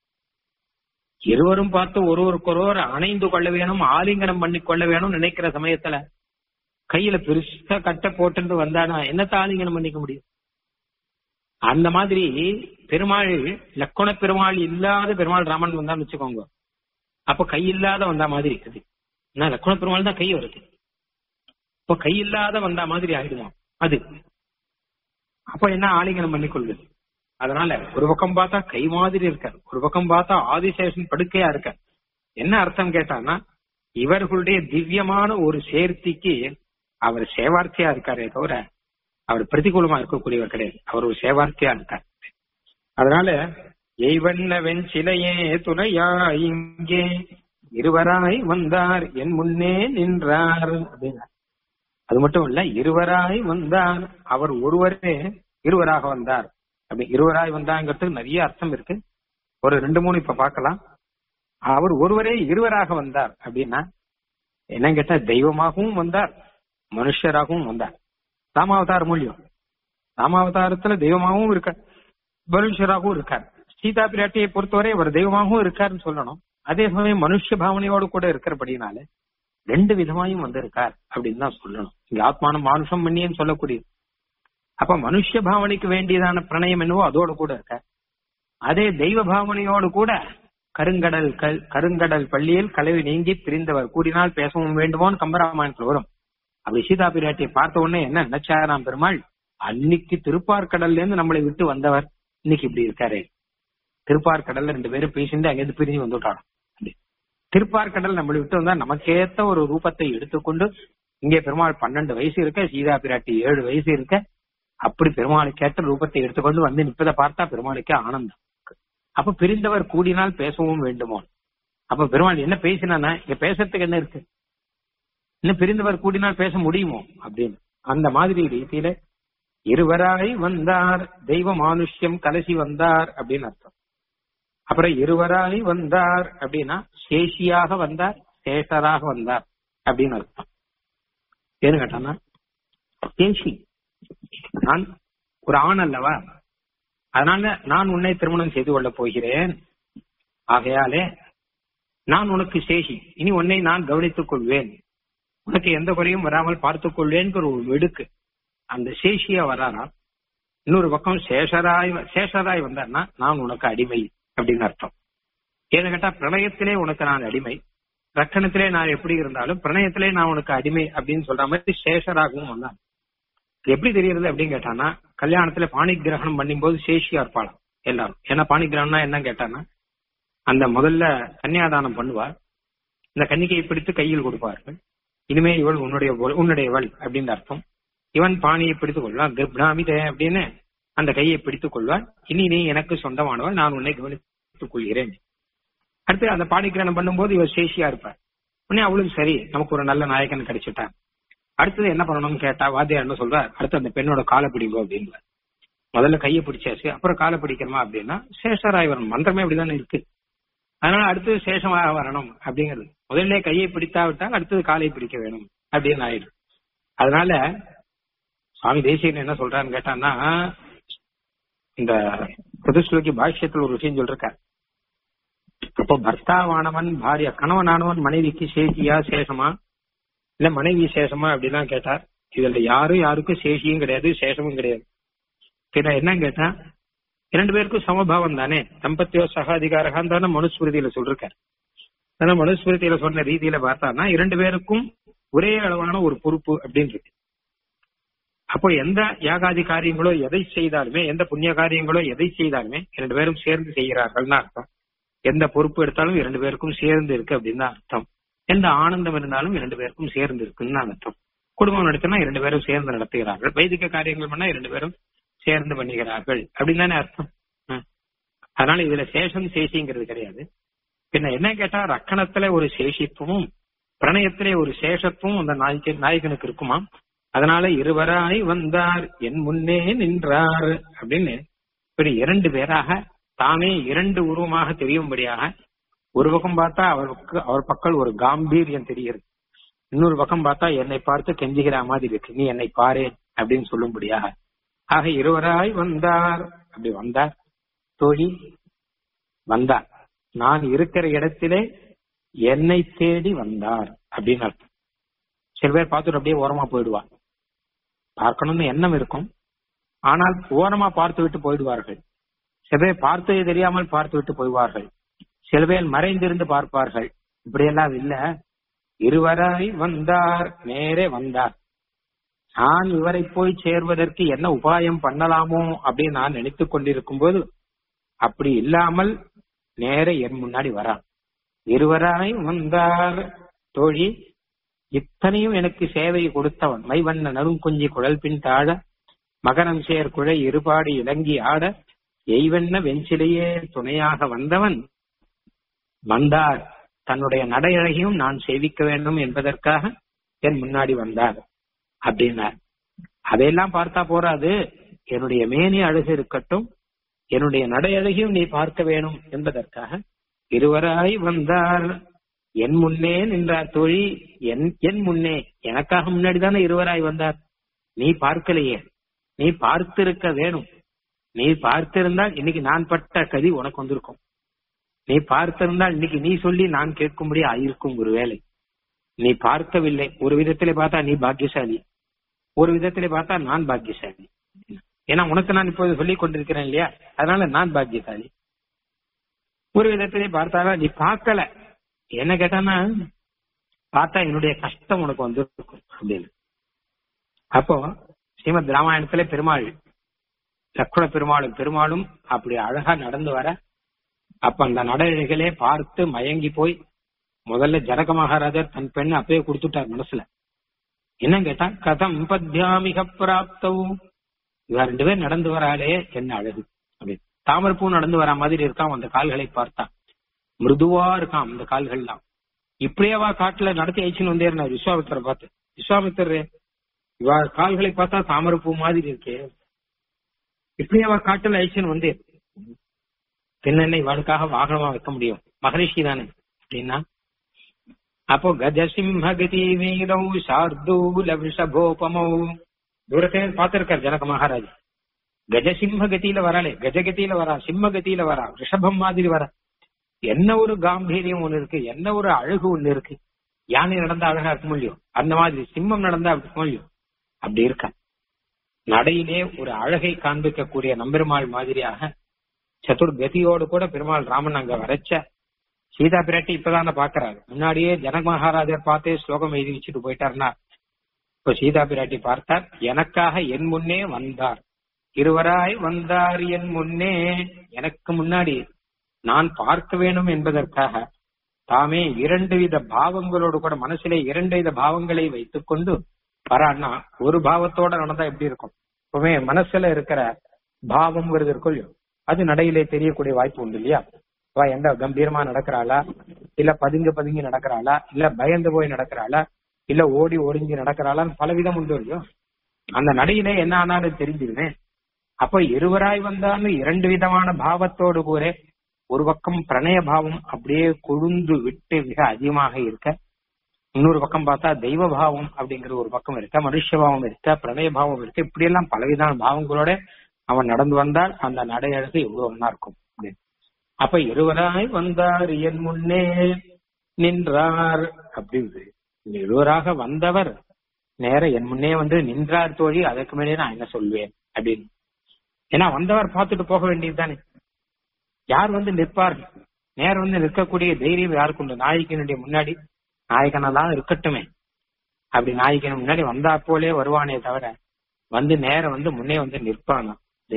இருவரும் பார்த்து ஒருவருக்கொருவர் அணைந்து கொள்ள வேணும் ஆலிங்கனம் பண்ணி கொள்ள வேணும் நினைக்கிற சமயத்துல கையில பெருசா கட்டை போட்டு வந்தானா என்னத்த ஆலிங்கனம் பண்ணிக்க முடியும் அந்த மாதிரி பெருமாள் லக்கண பெருமாள் இல்லாத பெருமாள் ராமன் வந்தான்னு வச்சுக்கோங்க அப்ப கை இல்லாத வந்தா மாதிரி அது என்ன லக்கண பெருமாள் தான் கை வருது இப்போ கை இல்லாத வந்தா மாதிரி ஆயிடுமா அது அப்ப என்ன ஆலிங்கனம் பண்ணிக்கொள்வது அதனால ஒரு பக்கம் பார்த்தா கை மாதிரி இருக்கார் ஒரு பக்கம் பார்த்தா ஆதிசேஷன் படுக்கையா இருக்கார் என்ன அர்த்தம் கேட்டான்னா இவர்களுடைய திவ்யமான ஒரு சேர்த்திக்கு அவர் சேவார்த்தியா இருக்காரே தவிர அவர் பிரதிகூலமா இருக்கக்கூடியவர் கிடையாது அவர் ஒரு சேவார்த்தியா இருக்கார் அதனால எய்வண்ண வெஞ்சிலையே துணையா இங்கே இருவராய் வந்தார் என் முன்னே நின்றார் அப்படின்னார் அது மட்டும் இல்ல இருவராய் வந்தார் அவர் ஒருவரே இருவராக வந்தார் அப்படி இருவராய் வந்தாங்கிறதுக்கு நிறைய அர்த்தம் இருக்கு ஒரு ரெண்டு மூணு இப்ப பார்க்கலாம் அவர் ஒருவரே இருவராக வந்தார் அப்படின்னா என்ன கேட்டா தெய்வமாகவும் வந்தார் மனுஷராகவும் வந்தார் ராமாவதார மூலியம் ராமாவதாரத்துல தெய்வமாகவும் இருக்கார் மனுஷராகவும் இருக்கார் சீதா பிராட்டியை பொறுத்தவரை அவர் தெய்வமாகவும் இருக்காருன்னு சொல்லணும் அதே சமயம் மனுஷ பாவனையோடு கூட இருக்கிறபடினால ரெண்டு விதமாயும் வந்திருக்கார் அப்படின்னு தான் சொல்லணும் இங்க ஆத்மானம் மானுஷம் பண்ணியன்னு சொல்லக்கூடியது அப்ப மனுஷ பாவனைக்கு வேண்டியதான பிரணயம் என்னவோ அதோடு கூட இருக்க அதே தெய்வ பாவனையோடு கூட கருங்கடல் கல் கருங்கடல் பள்ளியில் கலவி நீங்கி பிரிந்தவர் கூடினால் பேசவும் வேண்டுமோன்னு கம்பராமாயணத்துல வரும் அப்படி சீதா பிராட்டியை பார்த்த உடனே என்ன நினைச்சாராம் பெருமாள் அன்னைக்கு திருப்பார்கடல்ல இருந்து நம்மளை விட்டு வந்தவர் இன்னைக்கு இப்படி இருக்காரு திருப்பார்கடல்ல ரெண்டு பேரும் பேசிட்டு அங்கிருந்து பிரிஞ்சு வந்துட்டாராம் திருப்பார்கடல் நம்மளை விட்டு வந்தா நமக்கேத்த ஒரு ரூபத்தை எடுத்துக்கொண்டு இங்கே பெருமாள் பன்னெண்டு வயசு இருக்க சீதா பிராட்டி ஏழு வயசு இருக்க அப்படி பெருமாளுக்கு ஏற்ற ரூபத்தை எடுத்துக்கொண்டு வந்து நிற்பதை பார்த்தா பெருமாளுக்கே ஆனந்தம் அப்ப பிரிந்தவர் கூடினால் பேசவும் வேண்டுமோ அப்ப பெருமாள் என்ன பேசினா இங்க பேசுறதுக்கு என்ன இருக்கு இன்னும் பிரிந்தவர் கூடினால் பேச முடியுமோ அப்படின்னு அந்த மாதிரி ரீதியில இருவராய் வந்தார் தெய்வ மானுஷ்யம் கலசி வந்தார் அப்படின்னு அர்த்தம் அப்புறம் இருவராய் வந்தார் அப்படின்னா சேஷியாக வந்தார் சேஷராக வந்தார் அப்படின்னு அர்த்தம் ஏன்னு கேட்டானா சேஷி நான் ஒரு ஆண் அல்லவா அதனால நான் உன்னை திருமணம் செய்து கொள்ளப் போகிறேன் ஆகையாலே நான் உனக்கு சேஷி இனி உன்னை நான் கவனித்துக் கொள்வேன் உனக்கு எந்த குறையும் வராமல் பார்த்துக் கொள்வேன்கிற ஒரு வெடுக்கு அந்த சேஷியா வரானா இன்னொரு பக்கம் சேஷராய் சேஷராய் வந்தார்னா நான் உனக்கு அடிமை அப்படின்னு அர்த்தம் ஏன்னு கேட்டா பிரணயத்திலே உனக்கு நான் அடிமை ரக்கணத்திலே நான் எப்படி இருந்தாலும் பிரணயத்திலே நான் உனக்கு அடிமை அப்படின்னு சொல்ற மாதிரி சேஷராகவும் வந்தான் எப்படி தெரியறது அப்படின்னு கேட்டானா கல்யாணத்துல பாணி கிரகணம் பண்ணும்போது சேஷியா இருப்பாளாம் எல்லாரும் ஏன்னா பாணி கிரகணம்னா என்ன கேட்டானா அந்த முதல்ல கன்னியாதானம் பண்ணுவார் இந்த கன்னிகையை பிடித்து கையில் கொடுப்பார்கள் இனிமே இவள் உன்னுடைய உன்னுடையவள் அப்படின்னு அர்த்தம் இவன் பாணியை பிடித்துக் கொள்வான் கிருப்னாமிதே அப்படின்னு அந்த கையை பிடித்துக் கொள்வான் இனி நீ எனக்கு சொந்தமானவள் நான் உன்னை கவனித்துக் கொள்கிறேன் அடுத்து அந்த பாணி கிரகணம் பண்ணும்போது இவள் சேஷியா இருப்பார் உடனே அவளும் சரி நமக்கு ஒரு நல்ல நாயகன் கிடைச்சிட்டான் அடுத்தது என்ன பண்ணணும்னு கேட்டா வாத்தியார் என்ன சொல்றார் அடுத்து அந்த பெண்ணோட காலை பிடிங்கோ அப்படின்னு முதல்ல கையை பிடிச்சாச்சு அப்புறம் காலை பிடிக்கணுமா அப்படின்னா சேஷராய் வரணும் மந்திரமே அப்படிதானே இருக்கு அதனால அடுத்தது சேஷமாக வரணும் அப்படிங்கிறது முதல்ல கையை பிடித்தாவிட்டால் அடுத்தது காலை பிடிக்க வேணும் அப்படின்னு ஆயிடும் அதனால சுவாமி தேசியன் என்ன சொல்றான்னு கேட்டான்னா இந்த புதுஸ்லோகி பாஷ்யத்தில் ஒரு விஷயம் சொல்றார் அப்போ பர்த்தாவானவன் பாரியா கணவனானவன் மனைவிக்கு சேஷியா சேஷமா இல்ல மனைவி சேஷமா அப்படிலாம் கேட்டார் இதுல யாரும் யாருக்கும் சேஷியும் கிடையாது சேஷமும் கிடையாது பின்ன என்ன கேட்டா இரண்டு பேருக்கும் சமபாவம் தானே தம்பத்தியோ சகாதிகாரகான் தானே மனுஸ்மிருதியில சொல்றார் ஆனா மனுஸ்மிருதியில சொன்ன ரீதியில பார்த்தான்னா இரண்டு பேருக்கும் ஒரே அளவான ஒரு பொறுப்பு அப்படின்னு இருக்கு அப்போ எந்த யாகாதி காரியங்களோ எதை செய்தாலுமே எந்த புண்ணிய காரியங்களோ எதை செய்தாலுமே இரண்டு பேரும் சேர்ந்து செய்கிறார்கள்னு அர்த்தம் எந்த பொறுப்பு எடுத்தாலும் இரண்டு பேருக்கும் சேர்ந்து இருக்கு அப்படின்னு தான் அர்த்தம் எந்த ஆனந்தம் இருந்தாலும் இரண்டு பேருக்கும் சேர்ந்து இருக்குன்னு தான் அர்த்தம் குடும்பம் நடத்தினா இரண்டு பேரும் சேர்ந்து நடத்துகிறார்கள் வைதிக காரியங்கள் பண்ணா இரண்டு பேரும் சேர்ந்து பண்ணுகிறார்கள் அப்படின்னு தானே அர்த்தம் அதனால இதுல சேஷம் சேஷிங்கிறது கிடையாது பின்ன என்ன கேட்டா ரக்கணத்துல ஒரு சேஷித்துவமும் பிரணயத்திலே ஒரு சேஷத்துவம் அந்த நாய்க்கு நாயகனுக்கு இருக்குமா அதனால இருவராய் வந்தார் என் முன்னே நின்றார் அப்படின்னு இப்படி இரண்டு பேராக தாமே இரண்டு உருவமாக தெரியும்படியாக ஒரு பக்கம் பார்த்தா அவருக்கு அவர் பக்கம் ஒரு காம்பீரியம் தெரிகிறது இன்னொரு பக்கம் பார்த்தா என்னை பார்த்து கெஞ்சுகிற மாதிரி இருக்கு நீ என்னை பாரு அப்படின்னு சொல்லும்படியாக ஆக இருவராய் வந்தார் அப்படி வந்தார் தோழி வந்தார் நான் இருக்கிற இடத்திலே என்னை தேடி வந்தார் அப்படின்னு அர்த்தம் சில பேர் பார்த்துட்டு அப்படியே ஓரமா போயிடுவார் பார்க்கணும்னு எண்ணம் இருக்கும் ஆனால் ஓரமா பார்த்து விட்டு போயிடுவார்கள் சில பேர் பார்த்தது தெரியாமல் பார்த்து விட்டு போய்வார்கள் சில பேர் மறைந்திருந்து பார்ப்பார்கள் இப்படியெல்லாம் இல்ல இருவராய் வந்தார் நேரே வந்தார் நான் இவரை போய் சேர்வதற்கு என்ன உபாயம் பண்ணலாமோ அப்படின்னு நான் நினைத்துக் கொண்டிருக்கும் போது அப்படி இல்லாமல் நேர என் முன்னாடி வரான் இருவராய் வந்தார் தோழி இத்தனையும் எனக்கு சேவை கொடுத்தவன் மைவண்ண நறுங்குஞ்சி குழல் பின் தாழ மகரம் சேர் குழை இருபாடி இலங்கி ஆட எய்வண்ண வெஞ்சிலேயே துணையாக வந்தவன் வந்தார் தன்னுடைய நடையழகையும் நான் சேவிக்க வேண்டும் என்பதற்காக என் முன்னாடி வந்தார் அப்படின்னார் அதையெல்லாம் பார்த்தா போறாது என்னுடைய மேனி அழகு இருக்கட்டும் என்னுடைய நடையழகையும் நீ பார்க்க வேணும் என்பதற்காக இருவராய் வந்தார் என் முன்னே நின்றார் தோழி என் என் முன்னே எனக்காக முன்னாடி தானே இருவராய் வந்தார் நீ பார்க்கலையே நீ பார்த்திருக்க வேணும் நீ பார்த்திருந்தால் இன்னைக்கு நான் பட்ட கதி உனக்கு வந்திருக்கும் நீ பார்த்திருந்தால் இன்னைக்கு நீ சொல்லி நான் கேட்கும்படி ஆயிருக்கும் ஒரு வேலை நீ பார்க்கவில்லை ஒரு விதத்திலே பார்த்தா நீ பாக்கியசாலி ஒரு விதத்திலே பார்த்தா நான் பாக்கியசாலி ஏன்னா உனக்கு நான் இப்போது சொல்லிக் கொண்டிருக்கிறேன் இல்லையா அதனால நான் பாக்கியசாலி ஒரு விதத்திலே பார்த்தாலும் நீ பார்க்கல என்ன கேட்டானா பார்த்தா என்னுடைய கஷ்டம் உனக்கு வந்திருக்கும் அப்படின்னு அப்போ ஸ்ரீமத் ராமாயணத்துல பெருமாள் லக்ஷ்மண பெருமாளும் பெருமாளும் அப்படி அழகா நடந்து வர அப்ப அந்த நடவடிக்கைகளே பார்த்து மயங்கி போய் முதல்ல ஜனக மகாராஜர் தன் பெண்ணை அப்பயே கொடுத்துட்டார் மனசுல என்ன கேட்டா கதம் பத்யாமிக பிராப்தவ் இவ ரெண்டு பேர் நடந்து வராளே என்ன அழகு அப்படி தாமரப்பூ நடந்து வரா மாதிரி இருக்கான் அந்த கால்களை பார்த்தா மிருதுவா இருக்கான் அந்த கால்கள்லாம் இப்படியேவா காட்டுல நடத்தி ஆயிடுச்சுன்னு வந்தேன் விஸ்வாமித்திர பார்த்து விஸ்வாமித்திரே இவா கால்களை பார்த்தா தாமரப்பூ மாதிரி இருக்கே இப்படியேவா காட்டுல ஆயிடுச்சுன்னு வந்தேன் பின்னென்ன இவளுக்காக வாகனமா வைக்க முடியும் மகரிஷி தானே அப்படின்னா அப்போ கஜசிம்ஹ கதி வீரௌ சார்தூல விஷபோபமௌ தூரத்தை பார்த்திருக்கார் ஜனக மகாராஜ் கஜசிம்ஹ கதியில வராளே கஜகதியில வரா சிம்ம கதியில வரா ரிஷபம் மாதிரி வரா என்ன ஒரு காம்பீரியம் ஒண்ணு இருக்கு என்ன ஒரு அழகு ஒண்ணு இருக்கு யானை நடந்தா அழகா இருக்க முடியும் அந்த மாதிரி சிம்மம் நடந்தா அப்படி இருக்க முடியும் அப்படி இருக்க நடையிலே ஒரு அழகை காண்பிக்கக்கூடிய நம்பெருமாள் மாதிரியாக சதுர்கதியோடு கூட பெருமாள் ராமன் அங்க வரைச்ச சீதா பிராட்டி இப்பதான பாக்குறாரு முன்னாடியே ஜனக மகாராஜர் பார்த்தே ஸ்லோகம் எழுதி வச்சுட்டு போயிட்டாருன்னா இப்ப சீதா பிராட்டி பார்த்தார் எனக்காக என் முன்னே வந்தார் இருவராய் வந்தார் என் முன்னே எனக்கு முன்னாடி நான் பார்க்க வேணும் என்பதற்காக தாமே இரண்டு வித பாவங்களோடு கூட மனசிலே இரண்டு வித பாவங்களை வைத்துக் கொண்டு வரான்னா ஒரு பாவத்தோட நடந்தா எப்படி இருக்கும் இப்பவே மனசுல இருக்கிற பாவம் வருது இருக்கும் அது நடையிலே தெரியக்கூடிய வாய்ப்பு உண்டு இல்லையா அவ எந்த கம்பீரமா நடக்கிறாளா இல்ல பதுங்க பதுங்கி நடக்கிறாளா இல்ல பயந்து போய் நடக்கிறாளா இல்ல ஓடி ஒளிஞ்சு நடக்கிறாளான்னு பல விதம் உண்டு இல்லையோ அந்த நடையிலே என்ன ஆனாலும் தெரிஞ்சிருவேன் அப்ப இருவராய் வந்தாலும் இரண்டு விதமான பாவத்தோடு கூட ஒரு பக்கம் பிரணய பாவம் அப்படியே கொழுந்து விட்டு மிக அதிகமாக இருக்க இன்னொரு பக்கம் பார்த்தா தெய்வ பாவம் அப்படிங்கிற ஒரு பக்கம் இருக்க மனுஷ பாவம் இருக்க பிரணய பாவம் இருக்க இப்படி எல்லாம் பலவிதமான பாவங்களோட அவன் நடந்து வந்தால் அந்த நடையழகு எவ்வளவு ஒன்னா இருக்கும் அப்படின்னு அப்ப இருவராய் வந்தார் என் முன்னே நின்றார் அப்படின்னு இருவராக வந்தவர் நேர என் முன்னே வந்து நின்றார் தோழி அதற்கு மேலே நான் என்ன சொல்வேன் அப்படின்னு ஏன்னா வந்தவர் பார்த்துட்டு போக வேண்டியது தானே யார் வந்து நிற்பார் நேரம் வந்து நிற்கக்கூடிய தைரியம் யாருக்கு உண்டு நாயகனுடைய முன்னாடி நாயகனா தான் இருக்கட்டுமே அப்படி நாயகன் முன்னாடி வந்தா போலே வருவானே தவிர வந்து நேரம் வந்து முன்னே வந்து நிற்பானா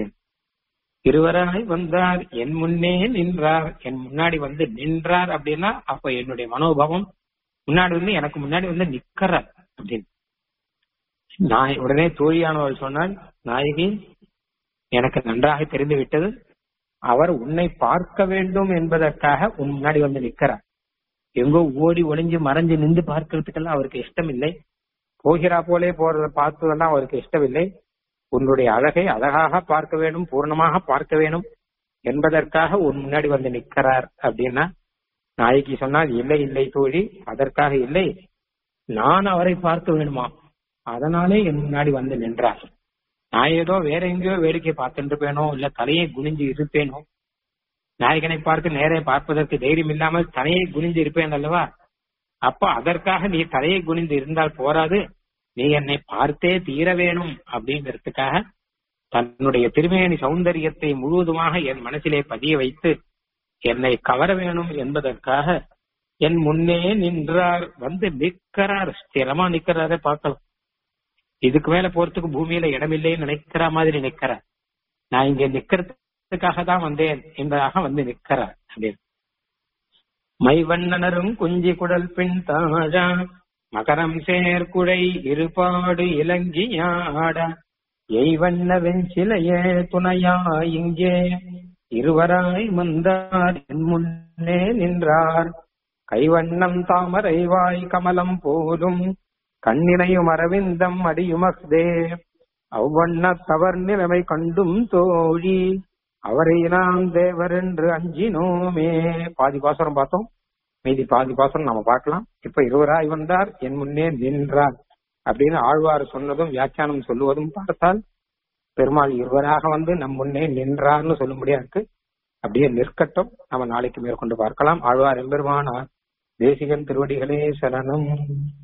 இருவராய் வந்தார் என் முன்னே நின்றார் என் முன்னாடி வந்து நின்றார் அப்படின்னா அப்ப என்னுடைய மனோபாவம் முன்னாடி வந்து எனக்கு முன்னாடி வந்து நிக்கிறார் அப்படின்னு நான் உடனே தோழியானவள் சொன்னால் நாயகி எனக்கு நன்றாக தெரிந்து விட்டது அவர் உன்னை பார்க்க வேண்டும் என்பதற்காக உன் முன்னாடி வந்து நிக்கிறார் எங்கோ ஓடி ஒளிஞ்சு மறைஞ்சு நின்று பார்க்கறதுக்கெல்லாம் அவருக்கு இஷ்டம் இல்லை போகிறா போலே போறத பார்த்ததெல்லாம் அவருக்கு இஷ்டமில்லை உன்னுடைய அழகை அழகாக பார்க்க வேண்டும் பூர்ணமாக பார்க்க வேண்டும் என்பதற்காக உன் முன்னாடி வந்து நிற்கிறார் அப்படின்னா நாயகி சொன்னால் இல்லை இல்லை தோழி அதற்காக இல்லை நான் அவரை பார்க்க வேணுமா அதனாலே என் முன்னாடி வந்து நின்றார் நான் ஏதோ வேற எங்கேயோ வேடிக்கை பார்த்துட்டு இருப்பேனோ இல்ல தலையை குனிஞ்சு இருப்பேனோ நாயகனை பார்த்து நேரே பார்ப்பதற்கு தைரியம் இல்லாமல் தலையை குனிந்து இருப்பேன் அல்லவா அப்ப அதற்காக நீ தலையை குனிந்து இருந்தால் போராது நீ என்னை பார்த்தே தீர வேணும் அப்படிங்கிறதுக்காக தன்னுடைய திருமேனி சௌந்தரியத்தை முழுவதுமாக என் மனசிலே பதிய வைத்து என்னை கவர வேணும் என்பதற்காக என் முன்னே நின்றார் வந்து நிற்கிறார் ஸ்திரமா நிக்கிறாரே பார்க்கலாம் இதுக்கு மேல போறதுக்கு பூமியில இடமில்லைன்னு நினைக்கிற மாதிரி நிக்கிறார் நான் இங்க நிக்கிறதுக்காக தான் வந்தேன் என்பதாக வந்து நிக்கிறார் அப்படின்னு மைவண்ணனரும் குஞ்சி குடல் பின் தாழா மகரம் சேர்குழை இருபாடு இலங்கியாட எய்வண்ண வெஞ்சிலையே துணையா இங்கே இருவராய் வந்தார் என் முன்னே நின்றார் கைவண்ணம் தாமரை வாய் கமலம் போலும் கண்ணினையும் அரவிந்தம் அடியுமக்தே அவ்வண்ண தவர் நிலைமை கண்டும் தோழி அவரை நாம் தேவர் என்று அஞ்சினோமே பாதி பாசுரம் பார்த்தோம் மீதி பாதி பாசுரம் நம்ம பார்க்கலாம் இப்ப இருவராய் வந்தார் என் முன்னே நின்றார் அப்படின்னு ஆழ்வார் சொன்னதும் வியாக்கியானம் சொல்லுவதும் பார்த்தால் பெருமாள் இருவராக வந்து நம் முன்னே நின்றார்னு சொல்லும்படியா இருக்கு அப்படியே நிற்கட்டும் நம்ம நாளைக்கு மேற்கொண்டு பார்க்கலாம் ஆழ்வார் எம்பெருமானார் தேசிகன் திருவடிகளே சரணம்